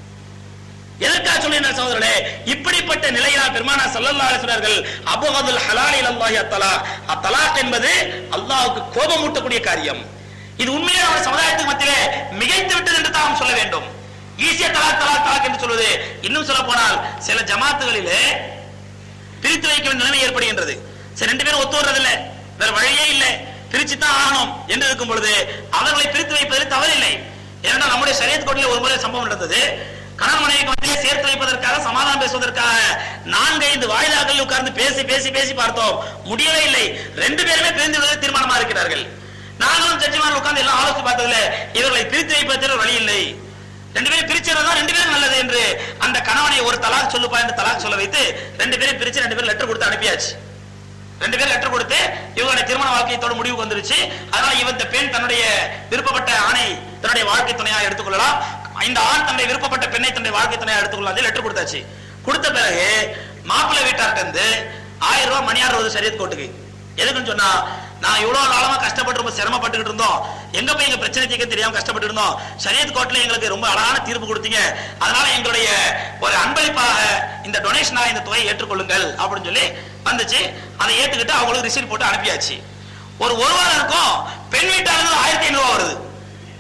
எதற்காக சொல்லினார் சகோதரர்களே இப்படிப்பட்ட நிலையினால் பெருமானா ஸல்லல்லாஹு அலைஹி சொன்னார்கள் அபுகதுல் ஹலால் இலல்லாஹி அத்தலாக் அத்தலாக் என்பது அல்லாஹ்வுக்கு கோபமூட்டக்கூடிய காரியம் இது உண்மையாக நம்ம சமுதாயத்துக்கு மத்தியிலே மிகைத்து விட்டது என்று தான் சொல்ல வேண்டும் ஈஸியா தலாக் தலாக் தலாக் என்று சொல்வது இன்னும் சொல்ல போனால் சில ஜமாத்துகளிலே பிரித்து வைக்க வேண்டிய நிலைமை ஏற்படுகின்றது சரி ரெண்டு பேரும் ஒத்து வர்றதில்லை வேற வழியே இல்லை பிரிச்சு தான் ஆகணும் என்று இருக்கும் பொழுது அவர்களை பிரித்து வைப்பதில் தவறில்லை ஏன்னா நம்முடைய சரியத் கோட்டில் ஒரு முறை சம்பவம் நடந்தது கணவன் மனைவிக்கு வந்து சேர்த்து வைப்பதற்காக சமாதானம் பேசுவதற்காக நான்கு ஐந்து வாய்தாக்கள் உட்கார்ந்து பேசி பேசி பேசி பார்த்தோம் முடியவே இல்லை ரெண்டு பேருமே பிரிந்து விடுவதை தீர்மானமா இருக்கிறார்கள் நாங்களும் ஜட்ஜிமார் உட்கார்ந்து எல்லாம் ஆலோசித்து பார்த்ததுல இவர்களை பிரித்து வைப்பதற்கு வழி இல்லை ரெண்டு பேரும் பிரிச்சதான் ரெண்டு பேரும் நல்லது என்று அந்த கணவனை ஒரு தலாக் சொல்லுப்பா என்று தலாக் சொல்ல வைத்து ரெண்டு பேரும் பிரிச்சு ரெண்டு பேரும் லெட்டர் கொடுத்து அனுப்பியாச்சு ரெண்டு பேரும் லெட்டர் கொடுத்து இவங்களுடைய திருமண வாழ்க்கையத்தோட முடிவுக்கு வந்துருச்சு அதனால இவன் இந்த பெண் தன்னுடைய விருப்பப்பட்ட ஆணை தன்னுடைய வாழ்க்கை துணையாக எடுத்துக்கொள்ளலாம் இந்த ஆண் தன்னுடைய விருப்பப்பட்ட பெண்ணை தன்னுடைய வாழ்க்கை துணையாக எடுத்துக்கொள்ளலாம் லெட்டர் கொடுத்தாச்சு கொடுத்த பிறகு மாப்பிள்ளை வீட்டார்ட்ட இருந்து ஆயிரம் ரூபாய் மணியார் வருது சரியத் கோட்டுக்கு எதுக்குன்னு சொன்னா நான் இவ்வளவு காலமா கஷ்டப்பட்டு ரொம்ப சிரமப்பட்டுக்கிட்டு இருந்தோம் எங்க போய் எங்க பிரச்சனை தீர்க்க தெரியாம கஷ்டப்பட்டு இருந்தோம் சரியத் கோர்ட்ல எங்களுக்கு ரொம்ப அழகான தீர்ப்பு கொடுத்தீங்க அதனால எங்களுடைய ஒரு அன்பளிப்பாக இந்த டொனேஷனா இந்த தொகையை ஏற்றுக்கொள்ளுங்கள் அப்படின்னு சொல்லி வந்துச்சு அதை ஏத்துக்கிட்டு அவங்களுக்கு ரிசீட் போட்டு அனுப்பியாச்சு ஒரு ஒரு வாரம் இருக்கும் பெண் வீட்டாளர்கள் ஆயிரத்தி ஐநூறு ரூபா வருது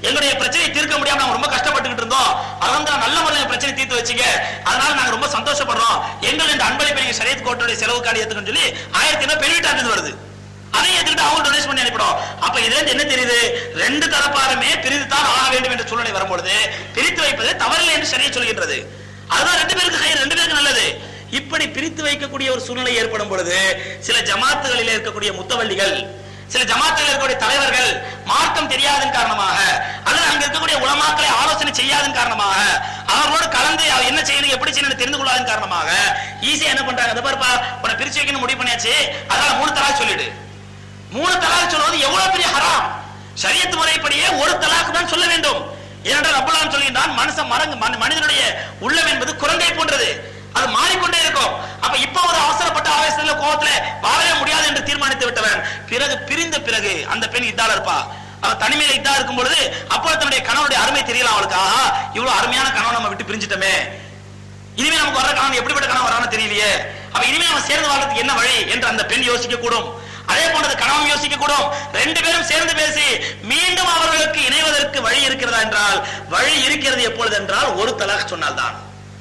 எங்களுடைய பிரச்சனையை தீர்க்க முடியாம நாங்க ரொம்ப கஷ்டப்பட்டுக்கிட்டு இருந்தோம் அலமதுல்லா நல்ல முறையில் பிரச்சனை தீர்த்து வச்சீங்க அதனால நாங்க ரொம்ப சந்தோஷப்படுறோம் எங்கள் இந்த அன்பளிப்பை நீங்க சரியத் கோர்ட்டுடைய செலவு கார்டு ஏத்துக்கன்னு சொல்லி ஆயிரத்தி ஐநூறு பெருவிட்டாட்டு வருது அதையும் எடுத்துக்கிட்டு அவங்க டொனேட் பண்ணி அனுப்பிடும் அப்ப இதுல இருந்து என்ன தெரியுது ரெண்டு தரப்பாருமே பிரித்து தான் ஆக வேண்டும் என்ற சூழ்நிலை வரும்பொழுது பிரித்து வைப்பது தவறில்லை என்று சரியா சொல்கின்றது அதுதான் ரெண்டு பேருக்கு கயிறு ரெண்டு பேருக்கு நல்லது இப்படி பிரித்து வைக்கக்கூடிய ஒரு சூழ்நிலை ஏற்படும் பொழுது சில ஜமாத்துகளில் இருக்கக்கூடிய முத்தவள்ளிகள் சில ஜமாத்தில் இருக்கக்கூடிய தலைவர்கள் மார்க்கம் தெரியாதன் காரணமாக அல்லது அங்க இருக்கக்கூடிய உலமாக்களை ஆலோசனை செய்யாதன் காரணமாக அவர்களோடு கலந்து அவர் என்ன செய்யணும் எப்படி செய்யணும் தெரிந்து கொள்ளாதன் காரணமாக ஈஸியா என்ன பண்றாங்க இந்த பாருப்பா உன்னை பிரிச்சு வைக்கணும் முடிவு பண்ணியாச்சு அதனால மூணு தலாக் சொல்லிடு மூணு தலாக் சொல்வது எவ்வளவு பெரிய ஹராம் ஷரியத் முறைப்படியே ஒரு தலாக் தான் சொல்ல வேண்டும் ஏனென்றால் ரப்பலாம் சொல்கின்றான் மனுஷன் மரங்கு மனி- மனிதனுடைய உள்ளம் என்பது குரங்கை போன்றது அது மாறிக்கொண்டே இருக்கும் அப்ப இப்ப ஒரு அவசரப்பட்ட ஆவேசத்துல கோபத்துல வாழவே முடியாது என்று தீர்மானித்து விட்டவன் பிறகு பிரிந்த பிறகு அந்த பெண் இதால இருப்பா அவ தனிமையில இதா இருக்கும் பொழுது அப்போ தன்னுடைய கணவனுடைய அருமை தெரியலாம் அவளுக்கு ஆஹா இவ்வளவு அருமையான கணவன் நம்ம விட்டு பிரிஞ்சிட்டோமே இனிமே நமக்கு வர கணவன் எப்படிப்பட்ட கணவன் வரான்னு தெரியலையே அப்ப இனிமே அவன் சேர்ந்து வாழ்றதுக்கு என்ன வழி என்று அந்த பெண் யோசிக்க கூடும் அதே போன்றது கணவன் யோசிக்க கூடும் ரெண்டு பேரும் சேர்ந்து பேசி மீண்டும் அவர்களுக்கு இணைவதற்கு வழி இருக்கிறதா என்றால் வழி இருக்கிறது எப்பொழுது என்றால் ஒரு தலாக் சொன்னால்தான்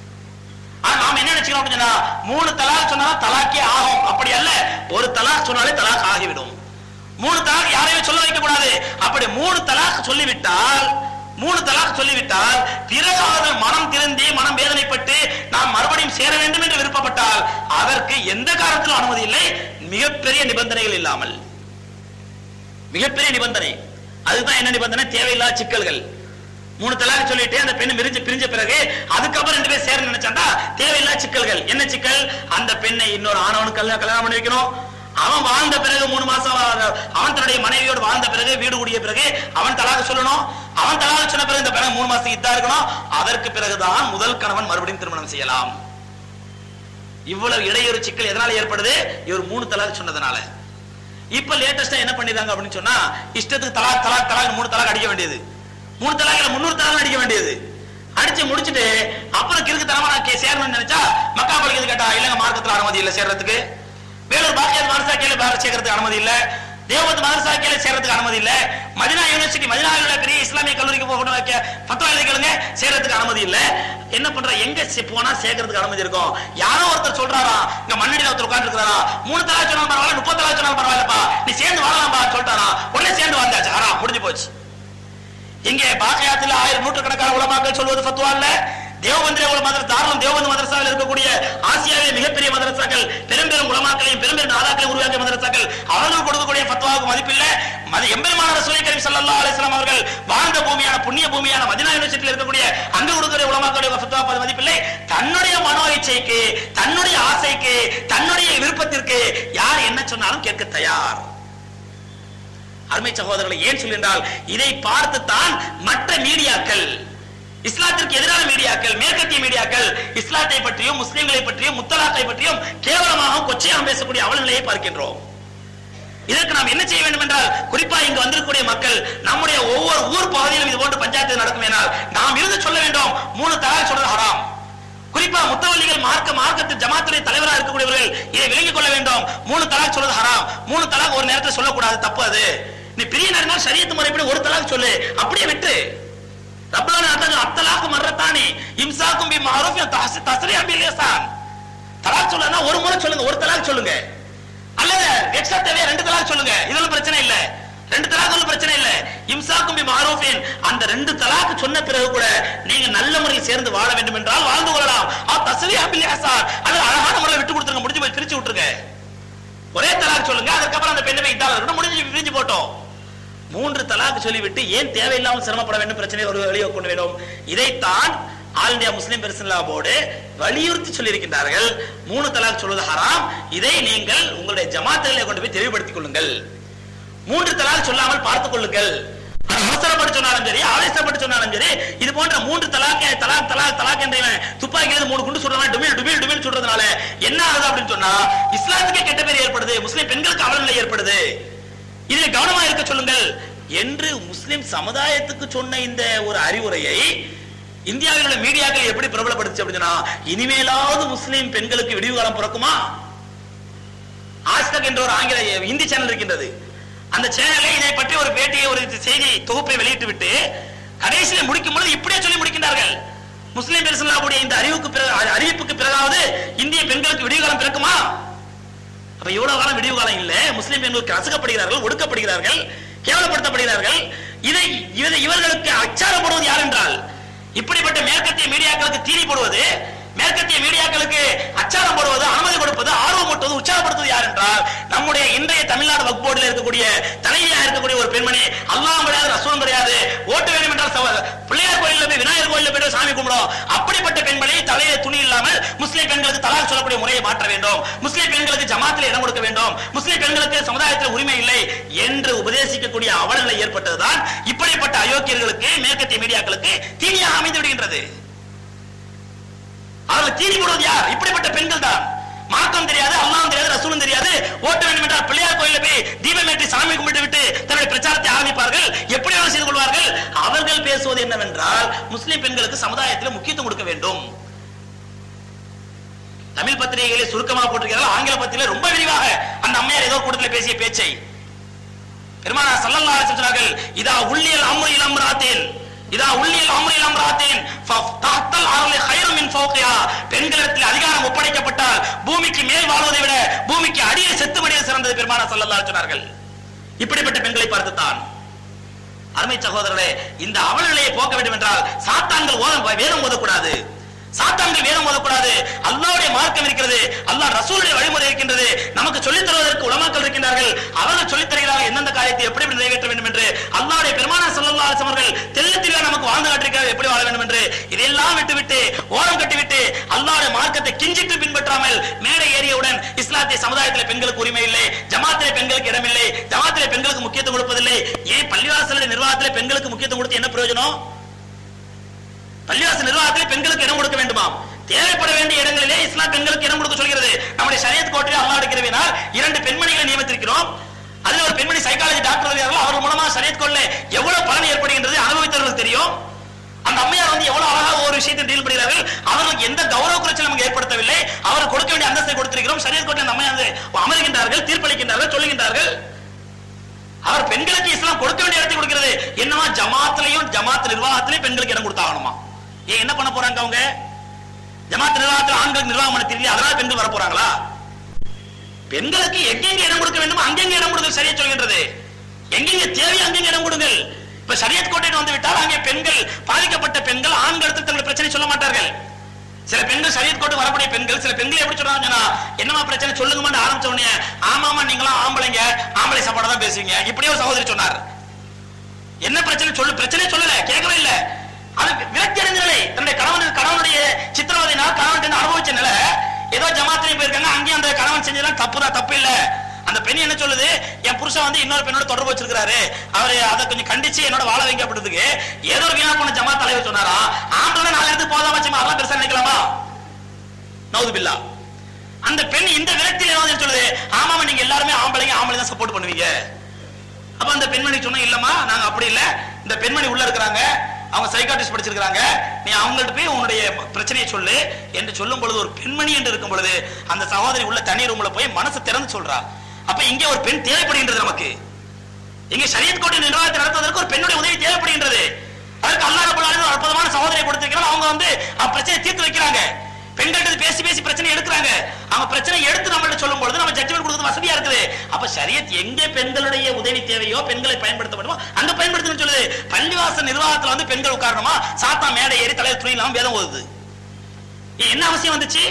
ஆனா நாம என்ன நினைச்சுக்கிறோம் அப்படின்னு சொன்னா மூணு தலாக் சொன்னா தலாக்கே ஆகும் அப்படி அல்ல ஒரு தலாக் சொன்னாலே தலாக் ஆகிவிடும் மூணு தலாக் யாரையுமே சொல்ல வைக்க கூடாது அப்படி மூணு தலாக் சொல்லிவிட்டால் மூணு தலாக் சொல்லிவிட்டால் பிறகு அவர்கள் மனம் திருந்தி மனம் வேதனைப்பட்டு நாம் மறுபடியும் சேர வேண்டும் என்று விருப்பப்பட்டால் அதற்கு எந்த காரணத்திலும் அனுமதி இல்லை மிகப்பெரிய நிபந்தனைகள் இல்லாமல் மிகப்பெரிய நிபந்தனை அதுதான் என்ன நிபந்தனை தேவையில்லாத சிக்கல்கள் மூணு தலாக் சொல்லிட்டு அந்த பெண் பிரிஞ்சு பிரிஞ்ச பிறகு அதுக்கப்புறம் ரெண்டு பேர் சேர நினைச்சாண்டா தேவையில்லாத சிக்கல்கள் என்ன சிக்கல் அந்த பெண்ணை இன்னொரு ஆணவனுக்கு கல்யாணம் கல்யாணம் பண்ணி வைக்கணும் அவன் வாழ்ந்த பிறகு மூணு மாசம் அவ- அவன் தன்னுடைய மனைவியோடு வாழ்ந்த பிறகு வீடு கூடிய பிறகு அவன் தலாக சொல்லணும் அவன் தலாக சொன்ன பிறகு இந்த பிறகு மூணு மாசத்துக்கு இதா இருக்கணும் அதற்கு பிறகுதான் முதல் கணவன் மறுபடியும் திருமணம் செய்யலாம் இவ்வளவு இடையூறு சிக்கல் எதனால ஏற்படுது இவர் மூணு தலாக் சொன்னதுனால இப்ப லேட்டஸ்டா என்ன பண்ணிருக்காங்க அப்படின்னு சொன்னா இஷ்டத்துக்கு தலாக் தலாக் தலாக் மூணு தலாக் அடிக்க வேண்டியது மூணு தலாக்ல முன்னூறு தலாக் அடிக்க வேண்டியது அடிச்சு முடிச்சிட்டு அப்புறம் கிறுக்கு தரமா நான் கே- சேரணும்னு நினைச்சா மக்கா பள்ளிக்கு கேட்டா இல்லங்க மார்க்கத்துல அனுமதி இல்ல சேர்றதுக்கு வேலூர் பாக்கியத் மதரசாக்கியில வேற சேர்க்கறதுக்கு அனுமதி இல்ல தேவத் மதரசாக்கியில சேர்றதுக்கு அனுமதி இல்ல மதினா யூனிவர்சிட்டி மதினாவில் பெரிய இஸ்லாமிய கல்லூரிக்கு போகணும் வைக்க பத்து எழுதி கேளுங்க சேர்றதுக்கு அனுமதி இல்ல என்ன பண்ற எங்க சே- போனா சேர்க்கறதுக்கு அனுமதி இருக்கும் யாரோ ஒருத்தர் சொல்றாரா இங்க மண்ணடியில ஒருத்தர் உட்கார்ந்து இருக்கிறாரா மூணு தலா சொன்னாலும் பரவாயில்ல முப்பது தலா சொன்னாலும் பரவாயில்லப்பா நீ சேர்ந்து வாழலாம்பா சொல்லிட்டாரா உடனே சேர்ந்து வாழ்ந்தாச்சு ஆனா முடிஞ்சு போச்சு இங்கே பாக்கியாத்தில் ஆயிரம் நூற்றுக்கணக்கான உலமாக்கள் சொல்வது ஃபத்வா இல்ல தேவபந்திர உல மதரசா தாராளம் தேவபந்து மதரசாவில் இருக்கக்கூடிய ஆசியாவிலே மிகப்பெரிய மதரசாக்கள் பெரும் பெரும் உலமாக்களையும் பெரும் பெரும் நாதாக்களையும் உருவாக்கிய மதரசாக்கள் அவர்கள் கொடுக்கக்கூடிய ஃபத்வாவுக்கு மதிப்பில்ல மத எம்பெருமான ரசூலை கரீம் ஸல்லல்லாஹு அலைஹி வஸல்லம் அவர்கள் வாழ்ந்த பூமியான புண்ணிய பூமியான மதீனா யூனிவர்சிட்டியில் இருக்கக்கூடிய அங்க கொடுக்கிற உலமாக்களுடைய ஃபத்வா பதி மதிப்பில்லை தன்னுடைய மனோ இச்சைக்கு தன்னுடைய ஆசைக்கு தன்னுடைய விருப்பத்திற்கு யார் என்ன சொன்னாலும் கேட்க தயார் அருமை சகோதரர்களை ஏன் சொல்கின்றால் இதை பார்த்துத்தான் மற்ற மீடியாக்கள் இஸ்லாத்திற்கு எதிரான மீடியாக்கள் மேற்கத்திய மீடியாக்கள் இஸ்லாத்தை பற்றியும் முஸ்லிம்களை பற்றியும் முத்தலாத்தை பற்றியும் கேவலமாக கொச்சையாக பேசக்கூடிய அவலநிலையை பார்க்கின்றோம் இதற்கு நாம் என்ன செய்ய வேண்டும் என்றால் குறிப்பா இங்கு வந்திருக்கக்கூடிய மக்கள் நம்முடைய ஒவ்வொரு ஊர் பகுதியிலும் இது போன்ற பஞ்சாயத்து நடக்கும் என்றால் நாம் இருந்து சொல்ல வேண்டும் மூணு தலாக் சொல்றது ஹராம் குறிப்பா முத்தவல்லிகள் மார்க்க மார்க்கத்து ஜமாத்துடைய தலைவராக இருக்கக்கூடியவர்கள் இதை விளங்கிக் கொள்ள வேண்டும் மூணு தலாக் சொல்றது ஹராம் மூணு தலாக் ஒரு நேரத்தில் சொல்லக்கூடாது தப்பு அது நீ பிரிய நேரம் சரியத்து முறைப்படி ஒரு தலாக் சொல்லு அப்படியே விட்டு ரப்பலான அர்த்தம் அத்தலாக்கு மர்றத்தானே இம்சாக்கும் பி மாரூஃப் தஸ்ரீஹ் பில் இஹ்சான் தலாக் சொல்லனா ஒரு முறை சொல்லுங்க ஒரு தலாக் சொல்லுங்க அல்லது எக்ஸ்ட்ரா தேவையா ரெண்டு தலாக் சொல்லுங்க இதுல பிரச்சனை இல்ல ரெண்டு தலாக் ஒன்றும் பிரச்சனை இல்ல இம்சாக்கும் பி மாரூஃபின் அந்த ரெண்டு தலாக் சொன்ன பிறகு கூட நீங்க நல்ல முறையில் சேர்ந்து வாழ வேண்டும் என்றால் வாழ்ந்து கொள்ளலாம் ஆ தஸ்ரீஹ் பில் இஹ்சான் அது அழகான முறையில் விட்டு கொடுத்துருங்க முடிஞ்சு போய் பிரிச்சு விட்டுருங்க ஒரே தலாக் சொல்லுங்க அதுக்கப்புறம் அந்த பெண்ணை இதால இருக்கணும் முடிஞ்சு பிரிஞ்சு போட்டோம் மூன்று தலாக் சொல்லிவிட்டு ஏன் தேவையில்லாமல் சிரமப்பட வேண்டும் பிரச்சனை ஒரு வெளியே கொண்டு வேண்டும் இதைத்தான் all India Muslim personal law board வலியுறுத்தி சொல்லியிருக்கின்றார்கள் மூணு தலாக் சொல்வது ஹராம் இதை நீங்கள் உங்களுடைய ஜமாத்துகளை கொண்டு போய் தெளிவுபடுத்திக் கொள்ளுங்கள் மூன்று தலாக் சொல்லாமல் பார்த்துக் கொள்ளுங்கள் அது அவசரப்பட்டு சொன்னாலும் சரி ஆவேசப்பட்டு சொன்னாலும் சரி இது போன்ற மூன்று தலாக் தலாக் தலாக் தலாக் என்ற இவன் துப்பாக்கியில மூணு குண்டு சுடுறவன் டுமில் டுமில் டுமில் சுடுறதுனால என்ன ஆகுது அப்படின்னு சொன்னா இஸ்லாத்துக்கே கெட்ட பேர் ஏற்படுது முஸ்லிம் பெண்களுக்கு அவலநிலை ஏற்படுது இதில் கவனமா இருக்க சொல்லுங்கள் என்று முஸ்லிம் சமுதாயத்துக்கு சொன்ன இந்த ஒரு அறிவுரையை இந்தியாவில் உள்ள மீடியாக்கள் எப்படி பிரபலப்படுத்துச்சு அப்படின்னா இனிமேலாவது முஸ்லிம் பெண்களுக்கு விடிவு காலம் பிறக்குமா ஆஸ்தக் என்ற ஒரு ஆங்கில இந்தி சேனல் இருக்கின்றது அந்த சேனலை இதை பற்றி ஒரு பேட்டியை ஒரு செய்தி தொகுப்பை வெளியிட்டு விட்டு கடைசியில முடிக்கும் பொழுது இப்படியே சொல்லி முடிக்கின்றார்கள் முஸ்லிம் பெருசல்லாவுடைய இந்த அறிவுக்கு பிறகு அறிவிப்புக்கு பிறகாவது இந்திய பெண்களுக்கு விடிவு காலம் பிறக்குமா அப்ப இவ்வளவு காலம் விடிவு காலம் இல்ல முஸ்லிம் பெண்களுக்கு அசுக்கப்படுகிறார்கள் ஒடுக்கப்படுகிறார்கள் கேவலப்படுத்தப்படுகிறார்கள் இதை இதை இவர்களுக்கு அச்சாரப்படுவது யார் என்றால் இப்படிப்பட்ட மேற்கத்திய மீடியாக்களுக்கு தீனி போடுவது மேற்கத்திய மீடியாக்களுக்கு அச்சாரம் போடுவது அனுமதி கொடுப்பது ஆர்வம் ஊட்டுவது உற்சாகப்படுத்துவது யார் என்றால் நம்முடைய இன்றைய தமிழ்நாடு வக்ஃப் போர்டில் இருக்கக்கூடிய தலைவியா இருக்கக்கூடிய ஒரு பெண்மணி அல்லாஹ் கிடையாது ரசூலும் கிடையாது ஓட்டு வேண்டும் என்றால் சவ- பிள்ளையார் கோயில்ல போய் விநாயகர் கோயில்ல போய் சாமி கும்பிடும் அப்படிப்பட்ட பெண்மணி தலையில துணி இல்லாமல் முஸ்லிம் பெண்களுக்கு தலாக் சொல்லக்கூடிய முறையை மாற்ற வேண்டும் முஸ்லிம் பெண்களுக்கு ஜமாத்தில் இடம் கொடுக்க வேண்டும் முஸ்லிம் பெண்களுக்கு சமுதாயத்தில் உரிமை இல்லை என்று உபதேசிக்கக்கூடிய அவலநிலை ஏற்பட்டதுதான் இப்படிப்பட்ட அயோக்கியர்களுக்கு மேற்கத்திய மீடியாக்களுக்கு தீனியாக அமைந்து விடுகின்றது அவர்கள் தீனி போடுவது யார் இப்படிப்பட்ட பெண்கள் தான் மார்க்கம் தெரியாது அல்லாஹ் தெரியாது ரசூலும் தெரியாது ஓட்ட வேண்டும் என்றால் பிள்ளையார் கோயில போய் தீபம் ஏற்றி சாமி கும்பிட்டு விட்டு தன்னுடைய பிரச்சாரத்தை ஆரம்பிப்பார்கள் எப்படி வேணாலும் செய்து கொள்வார்கள் அவர்கள் பேசுவது என்னவென்றால் முஸ்லிம் பெண்களுக்கு சமுதாயத்தில் முக்கியத்துவம் கொடுக்க வேண்டும் தமிழ் பத்திரிகைகளை சுருக்கமாக போட்டிருக்கிறார்கள் ஆங்கில பத்திரிகையில ரொம்ப விரிவாக அந்த அம்மையார் ஏதோ கூட்டத்தில் பேசிய பேச்சை பெருமானா சல்லல்லாஹு அலைஹி சொன்னார்கள் இதா உள்ளியல் அம்ரு இலம் ராத்தேன் இதா உள்ளியல் அம்ரு இலம் ராத்தேன் தஹ்தல் அர்லி கைரும் மின் ஃபௌகிஹா பெண்களிடத்தில் அதிகாரம் ஒப்படைக்கப்பட்டால் பூமிக்கு மேல் வாழ்வதை விட பூமிக்கு அடியில் செத்து மடிய சிறந்தது பெருமானா சல்லல்லாஹு அலைஹி சொன்னார்கள் இப்படிப்பட்ட பெண்களை பார்த்து தான் அருமை சகோதரர்களே இந்த அவலநிலையை போக்க வேண்டும் என்றால் சாத்தான்கள் ஓத வேதம் ஓதக்கூடாது சாத்தான்கள் வேதம் ஓதக்கூடாது அல்லாஹ்வுடைய மார்க்கம் இருக்கிறது அல்லாஹ் ரசூலுடைய வழிமுறை இருக்கின்றது நமக்கு சொல்லித் தருவதற்கு உலமாக்கள் இருக்கின்றார்கள் அவர்கள் சொல்லித் தருகிறார்கள் எந்தெந்த காரியத்தை எப்படி எப்படி நிறைவேற்ற வேண்டும் என்று அல்லாஹ்வுடைய பெருமானா ஸல்லல்லாஹு அலைஹி வஸல்லம் அவர்கள் தெள்ளத்திலே நமக்கு வாழ்ந்து காட்டிருக்கிறார்கள் எப்படி வாழ வேண்டும் என்று இதெல்லாம் விட்டுவிட்டு ஓரம் கட்டிவிட்டு அல்லாஹ்வுடைய மார்க்கத்தை கிஞ்சிட்டு பின்பற்றாமல் மேடை ஏறியவுடன் இஸ்லாத்திய சமுதாயத்தில் பெண்களுக்கு உரிமை இல்லை ஜமாத்திலே பெண்களுக்கு இடமில்லை ஜமாத்திலே பெண்களுக்கு முக்கியத்துவம் கொடுப்பதில்லை ஏன் பள்ளிவாசலுடைய நிர்வாகத்திலே பெண்களுக்கு முக்கியத்துவம் கொடுத்து என்ன பிரயோஜனம் பள்ளிவாசல் நிர்வாகத்திலே பெண்களுக்கு இடம் கொடுக்க வேண்டுமாம் தேவைப்பட வேண்டிய இடங்களிலே இஸ்லாம் பெண்களுக்கு இடம் கொடுக்க சொல்கிறது நம்முடைய ஷரியத் கோட்டிலே அல்லாஹ் இருக்கிறவினால் இரண்டு பெண்மணிகளை நியமித்திருக்கிறோம் அதுல ஒரு பெண்மணி சைக்காலஜி டாக்டர் இருக்கிறார்கள் அவர்கள் மூலமா ஷரியத் கோட்டிலே எவ்வளவு பலன் ஏற்படுகின்றது அனுபவித்தவர்களுக்கு தெரியும் அந்த அம்மையார் வந்து எவ்வளவு அழகா ஒரு விஷயத்தை டீல் பண்ணுகிறார்கள் அவர்களுக்கு எந்த கௌரவ குறைச்சல் நமக்கு ஏற்படுத்தவில்லை அவர் கொடுக்க வேண்டிய அந்தஸ்தை கொடுத்திருக்கிறோம் ஷரியத் கோட்டில் அந்த அம்மையார் வந்து அமர்கின்றார்கள் தீர்ப்பளிக்கின்றார்கள் சொல்லுகின்றார்கள் அவர் பெண்களுக்கு இஸ்லாம் கொடுக்க வேண்டிய இடத்தை கொடுக்கிறது என்னவா ஜமாத்திலையும் ஜமாத் நிர்வாகத்திலையும் பெண்களுக்கு இடம் கொடுத்தாகணுமா ஏன் என்ன பண்ண போறாங்க அவங்க ஜமாத் நிர்வாகத்தில் ஆண்களுக்கு நிர்வாகம் பண்ண தெரியல அதனால பெண்கள் வர போறாங்களா பெண்களுக்கு எங்கெங்க இடம் கொடுக்க வேண்டுமோ அங்கெங்க இடம் கொடுங்க சரியா சொல்கின்றது எங்கெங்க தேவையோ அங்கெங்க இடம் கொடுங்கள் இப்ப ஷரியத் கோட்டைக்கு வந்து விட்டால் அங்கே பெண்கள் பாதிக்கப்பட்ட பெண்கள் ஆண்களுக்கு தங்கள் பிரச்சனை சொல்ல மாட்டார்கள் சில பெண்கள் ஷரியத் கோட்டு வரக்கூடிய பெண்கள் சில பெண்கள் எப்படி சொல்றாங்கன்னா என்னமா பிரச்சனை சொல்லுங்கன்னு ஆரம்பிச்ச உடனே ஆமாமா நீங்களாம் ஆம்பளைங்க ஆம்பளை சாப்பாடு தான் பேசுவீங்க இப்படியே ஒரு சகோதரி சொன்னார் என்ன பிரச்சனை சொல்லு பிரச்சனை சொல்லல கேட்கவே இல்ல அது விரக்தி அடைந்த நிலை தன்னுடைய கணவன் கணவனுடைய சித்திரவதையினால் கணவன் அனுபவிச்ச நிலை ஏதோ ஜமாத்திலையும் போயிருக்காங்க அங்கேயும் அந்த கணவன் செஞ்சதெல்லாம் தப்பு தான் தப்பு இல்ல அந்த பெண் என்ன சொல்லுது என் புருஷன் வந்து இன்னொரு பெண்ணோட தொடர்பு வச்சிருக்காரு அவரு அதை கொஞ்சம் கண்டிச்சு என்னோட வாழ வைங்க அப்படின்றதுக்கு ஏதோ ஒரு வீணா போன ஜமாத் தலைவர் சொன்னாரா ஆம்பளை நாலு இடத்துக்கு போதாம வச்சு அதெல்லாம் பெருசா நினைக்கலாமா நவுதுபில்லா அந்த பெண் இந்த விரக்தியில என்ன சொல்லுது ஆமாமா நீங்க எல்லாருமே ஆம்பளைங்க ஆம்பளை தான் சப்போர்ட் பண்ணுவீங்க அப்ப அந்த பெண்மணி சொன்ன இல்லம்மா நாங்க அப்படி இல்ல இந்த பெண்மணி உள்ள இருக்கிறாங்க அவங்க சைக்காட்டிஸ்ட் படிச்சிருக்காங்க நீ அவங்கள்ட்ட போய் உன்னுடைய பிரச்சனையை சொல்லு என்று சொல்லும் பொழுது ஒரு பெண்மணி என்று இருக்கும் பொழுது அந்த சகோதரி உள்ள தனி ரூம்ல போய் மனசு திறந்து சொல்றா அப்ப இங்கே ஒரு பெண் தேவைப்படுகின்றது நமக்கு இங்க ஷரியத் கோட்டை நிர்வாகத்தை நடத்துவதற்கு ஒரு பெண்ணுடைய உதவி தேவைப்படுகின்றது அதற்கு அல்லாஹ் ரப்பல் ஆலமீன் ஒரு அற்புதமான சகோதரியை கொடுத்திருக்கிறார் அவங்க வந்து அந்த பிரச்சனையை தீர்த்து வைக்கிறாங்க பெண்கள்ட்ட பேசி பேசி பிரச்சனை எடுக்கிறாங்க அவங்க பிரச்சனை எடுத்து நம்மள்ட்ட சொல்லும் பொழுது நம்ம ஜட்ஜ்மெண்ட் கொடுக்கிறது வசதியா இருக்குது அப்ப ஷரியத் எங்கே பெண்களுடைய உதவி தேவையோ பெண்களை பயன்படுத்த முடியுமோ அங்க பயன்படுத்தணும்னு சொல்லுது பள்ளிவாசல் நிர்வாகத்துல வந்து பெண்கள் உட்காரணுமா சாத்தா மேடை ஏறி தலையில் துணி இல்லாம வேதம் ஓதுது ஏன் என்ன அவசியம் வந்துச்சு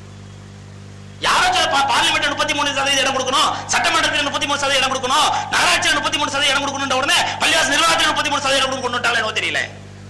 யாரோ சொல்ல பா- பார்லிமெண்ட் முப்பத்தி மூணு சதவீதம் இடம் கொடுக்கணும் சட்டமன்றத்தில் முப்பத்தி மூணு சதவீதம் இடம் கொடுக்கணும் நகராட்சியில் முப்பத்தி மூணு சதவீதம் இடம் கொடுக்கணும் உடனே பள்ளிவாசல் நிர்வாகத்தில் முப்பத்தி மூணு சதவீதம் இடம் கொடுக்கணும் என்னவோ தெரியல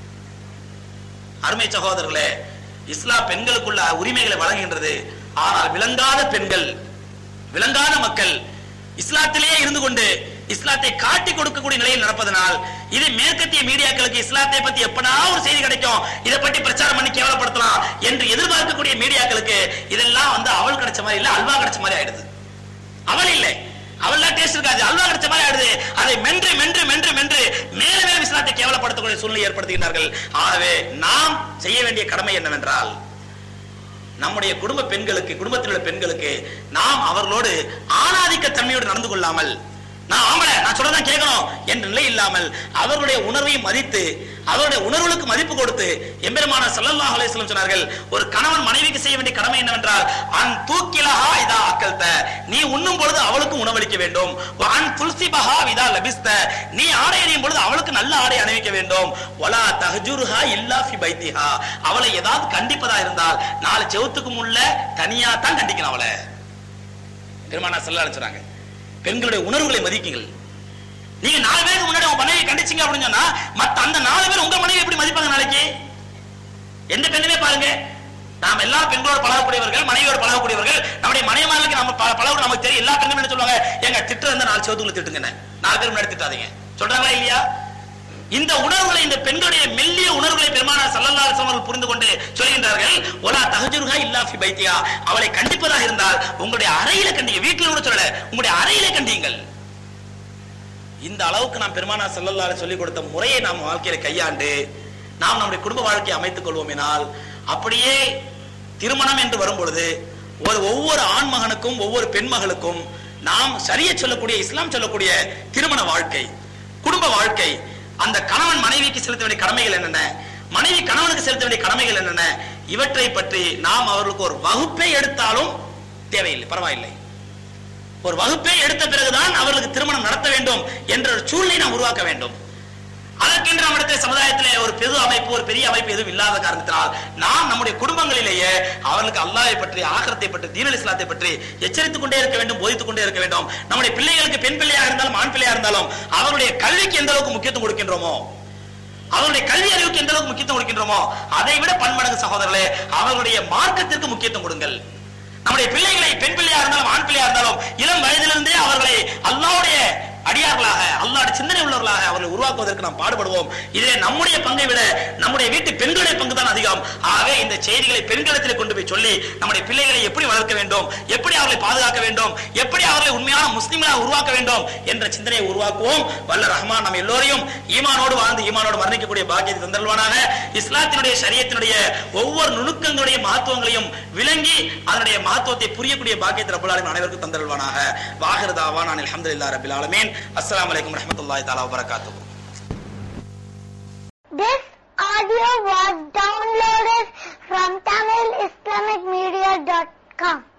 அருமை சகோதரர்களே இஸ்லாம் பெண்களுக்குள்ள உரிமைகளை வழங்குகின்றது ஆனால் விளங்காத பெண்கள் விளங்காத மக்கள் இஸ்லாத்திலேயே இருந்து கொண்டு இஸ்லாத்தை காட்டி கொடுக்கக்கூடிய நிலையில் நடப்பதனால் இது மேற்கத்திய மீடியாக்களுக்கு இஸ்லாத்தை பத்தி எப்படா ஒரு செய்தி கிடைக்கும் இதை பற்றி பிரச்சாரம் பண்ணி கேவலப்படுத்தலாம் என்று எதிர்பார்க்கக்கூடிய மீடியாக்களுக்கு இதெல்லாம் வந்து அவள் கிடைச்ச மாதிரி இல்ல அல்வா கிடைச்ச மாதிரி ஆயிடுது அவள் இல்லை அவள்லாம் டேஸ்ட் இருக்காது அல்வா கிடைச்ச மாதிரி ஆயிடுது அதை மென்று மென்று மென்று மென்று மேல மேல இஸ்லாத்தை கேவலப்படுத்தக்கூடிய சூழ்நிலை ஏற்படுத்துகிறார்கள் ஆகவே நாம் செய்ய வேண்டிய கடமை என்னவென்றால் நம்முடைய குடும்ப பெண்களுக்கு குடும்பத்தில் உள்ள பெண்களுக்கு நாம் அவர்களோடு ஆணாதிக்க தன்மையோடு நடந்து கொள்ளாமல் நான் ஆம்பளை நான் சொல்றதான் கேட்கணும் என்ற நிலை இல்லாமல் அவர்களுடைய உணர்வை மதித்து அவருடைய உணர்வுகளுக்கு மதிப்பு கொடுத்து எம்பெருமான ஸல்லல்லாஹு அலைஹி வஸல்லம் சொன்னார்கள் ஒரு கணவன் மனைவிக்கு செய்ய வேண்டிய கடமை என்னவென்றால் அன் தூக்கிலஹா இதா அக்கல்த நீ உண்ணும் பொழுது அவளுக்கு உணவளிக்க வேண்டும் வ அன் துல்சிபஹா இதா லபிஸ்த நீ ஆடை அணியும் பொழுது அவளுக்கு நல்ல ஆடை அணிவிக்க வேண்டும் வலா தஹஜுருஹா இல்லா ஃபி பைத்திஹா அவளை ஏதாவது கண்டிப்பதா இருந்தால் நாலு செவுத்துக்கு முள்ள தனியா தான் கண்டிக்கணும் அவளை பெருமானா ஸல்லல்லாஹு அலைஹி சொன்னாங்க பெண்களுடைய உணர்வுகளை மதிக்குங்கள் நீங்க நாலு பேருக்கு முன்னாடி உங்க மனைவி கண்டிச்சீங்க அப்படின்னு சொன்னா மத்த அந்த நாலு பேர் உங்க மனைவி எப்படி மதிப்பாங்க நாளைக்கு எந்த பெண்ணுமே பாருங்க நாம் எல்லா பெண்களோட பழகக்கூடியவர்கள் மனைவியோட பழகக்கூடியவர்கள் நம்முடைய மனைவிமார்களுக்கு நம்ம ப- பழகுறது நமக்கு தெரியும் எல்லா பெண்களும் என்ன சொல்லுவாங்க எங்க திட்டு இருந்தா நாலு செவத்துக்குள்ள திட்டுங்க நாலு பேர் முன்னாடி திட்டாதீங்க சொல்றாங்களா இல்லையா இந்த உணர்வுகளை இந்த பெண்களுடைய மெல்லிய உணர்வுகளை பெருமானார் ஸல்லல்லாஹு அலைஹி வஸல்லம் புரிந்து கொண்டு சொல்கின்றார்கள் ஒலா தஹஜுருஹா இல்லா ஃபி பைத்தியா அவளை கண்டிப்பதாக இருந்தால் உங்களுடைய அறையில கண்டிங்க வீட்டில் கூட சொல்லல உங்களுடைய அறையில கண்டியுங்கள் இந்த அளவுக்கு நாம் பெருமானார் ஸல்லல்லாஹு அலைஹி சொல்லிக் கொடுத்த முறையை நாம் வாழ்க்கையில கையாண்டு நாம் நம்முடைய குடும்ப வாழ்க்கையை அமைத்துக் கொள்வோமேனால் அப்படியே திருமணம் என்று வரும் பொழுது ஒரு ஒவ்வொரு ஆண் மகனுக்கும் ஒவ்வொரு பெண் மகளுக்கும் நாம் சரிய சொல்லக்கூடிய இஸ்லாம் சொல்லக்கூடிய திருமண வாழ்க்கை குடும்ப வாழ்க்கை அந்த கணவன் மனைவிக்கு செலுத்த வேண்டிய கடமைகள் என்னென்ன மனைவி கணவனுக்கு செலுத்த வேண்டிய கடமைகள் என்னென்ன இவற்றை பற்றி நாம் அவர்களுக்கு ஒரு வகுப்பை எடுத்தாலும் தேவையில்லை பரவாயில்லை ஒரு வகுப்பை எடுத்த பிறகுதான் அவர்களுக்கு திருமணம் நடத்த வேண்டும் என்ற ஒரு சூழ்நிலை நாம் உருவாக்க வேண்டும் அதற்கென்று நம்மிடத்தில் சமுதாயத்திலே ஒரு பெரு அமைப்பு ஒரு பெரிய அமைப்பு எதுவும் இல்லாத காரணத்தினால் நாம் நம்முடைய குடும்பங்களிலேயே அவர்களுக்கு அல்லாஹ்வை பற்றி ஆகரத்தை பற்றி தீனல் இஸ்லாத்தை பற்றி எச்சரித்துக் கொண்டே இருக்க வேண்டும் போதித்துக் கொண்டே இருக்க வேண்டும் நம்முடைய பிள்ளைகளுக்கு பெண் பிள்ளையாக இருந்தாலும் ஆண் பிள்ளையாக இருந்தாலும் அவருடைய கல்விக்கு எந்த அளவுக்கு முக்கியத்துவம் கொடுக்கின்றோமோ அவருடைய கல்வி அறிவுக்கு எந்த அளவுக்கு முக்கியத்துவம் கொடுக்கின்றோமோ அதை விட பன்மடங்கு சகோதரர்களே அவர்களுடைய மார்க்கத்திற்கு முக்கியத்துவம் கொடுங்கள் நம்முடைய பிள்ளைகளை பெண் பிள்ளையா இருந்தாலும் ஆண் பிள்ளையா இருந்தாலும் இளம் வயதிலிருந்தே அவர்களை அல்லாவுடைய அடியார்களாக அல்லாவுடைய சிந்தனை உள்ளவர்களாக அவர்களை உருவாக்குவதற்கு நாம் பாடுபடுவோம் இதிலே நம்முடைய பங்கை விட நம்முடைய வீட்டு பெண்களுடைய பங்கு தான் அதிகம் ஆகவே இந்த செய்திகளை பெண்களிடத்தில் கொண்டு போய் சொல்லி நம்முடைய பிள்ளைகளை எப்படி வளர்க்க வேண்டும் எப்படி அவர்களை பாதுகாக்க வேண்டும் எப்படி அவர்களை உண்மையான முஸ்லிம்களாக உருவாக்க வேண்டும் என்ற சிந்தனையை உருவாக்குவோம் வல்ல ரஹ்மான் நம்ம எல்லோரையும் ஈமானோடு வாழ்ந்து ஈமானோடு மரணிக்கக்கூடிய பாக்கியத்தை தந்தல்வானாக இஸ்லாத்தினுடைய சரியத்தினுடைய ஒவ்வொரு நுணுக்கங்களுடைய மகத்துவங்களையும் விளங்கி அதனுடைய மகத்துவத்தை புரியக்கூடிய பாக்கியத்தை ரப்பல் ஆலமீன் அனைவருக்கும் தந்தல்வானாக வாகிருதாவா நான் அல்ஹம்துலில்லாஹி ரப்பில் ஆலமீன் அஸ்ஸலாமு அலைக்கும் வரஹ்மத்துல்லாஹி தஆலா வபரகாத்துஹு This audio was downloaded from TamilIslamicMedia.com.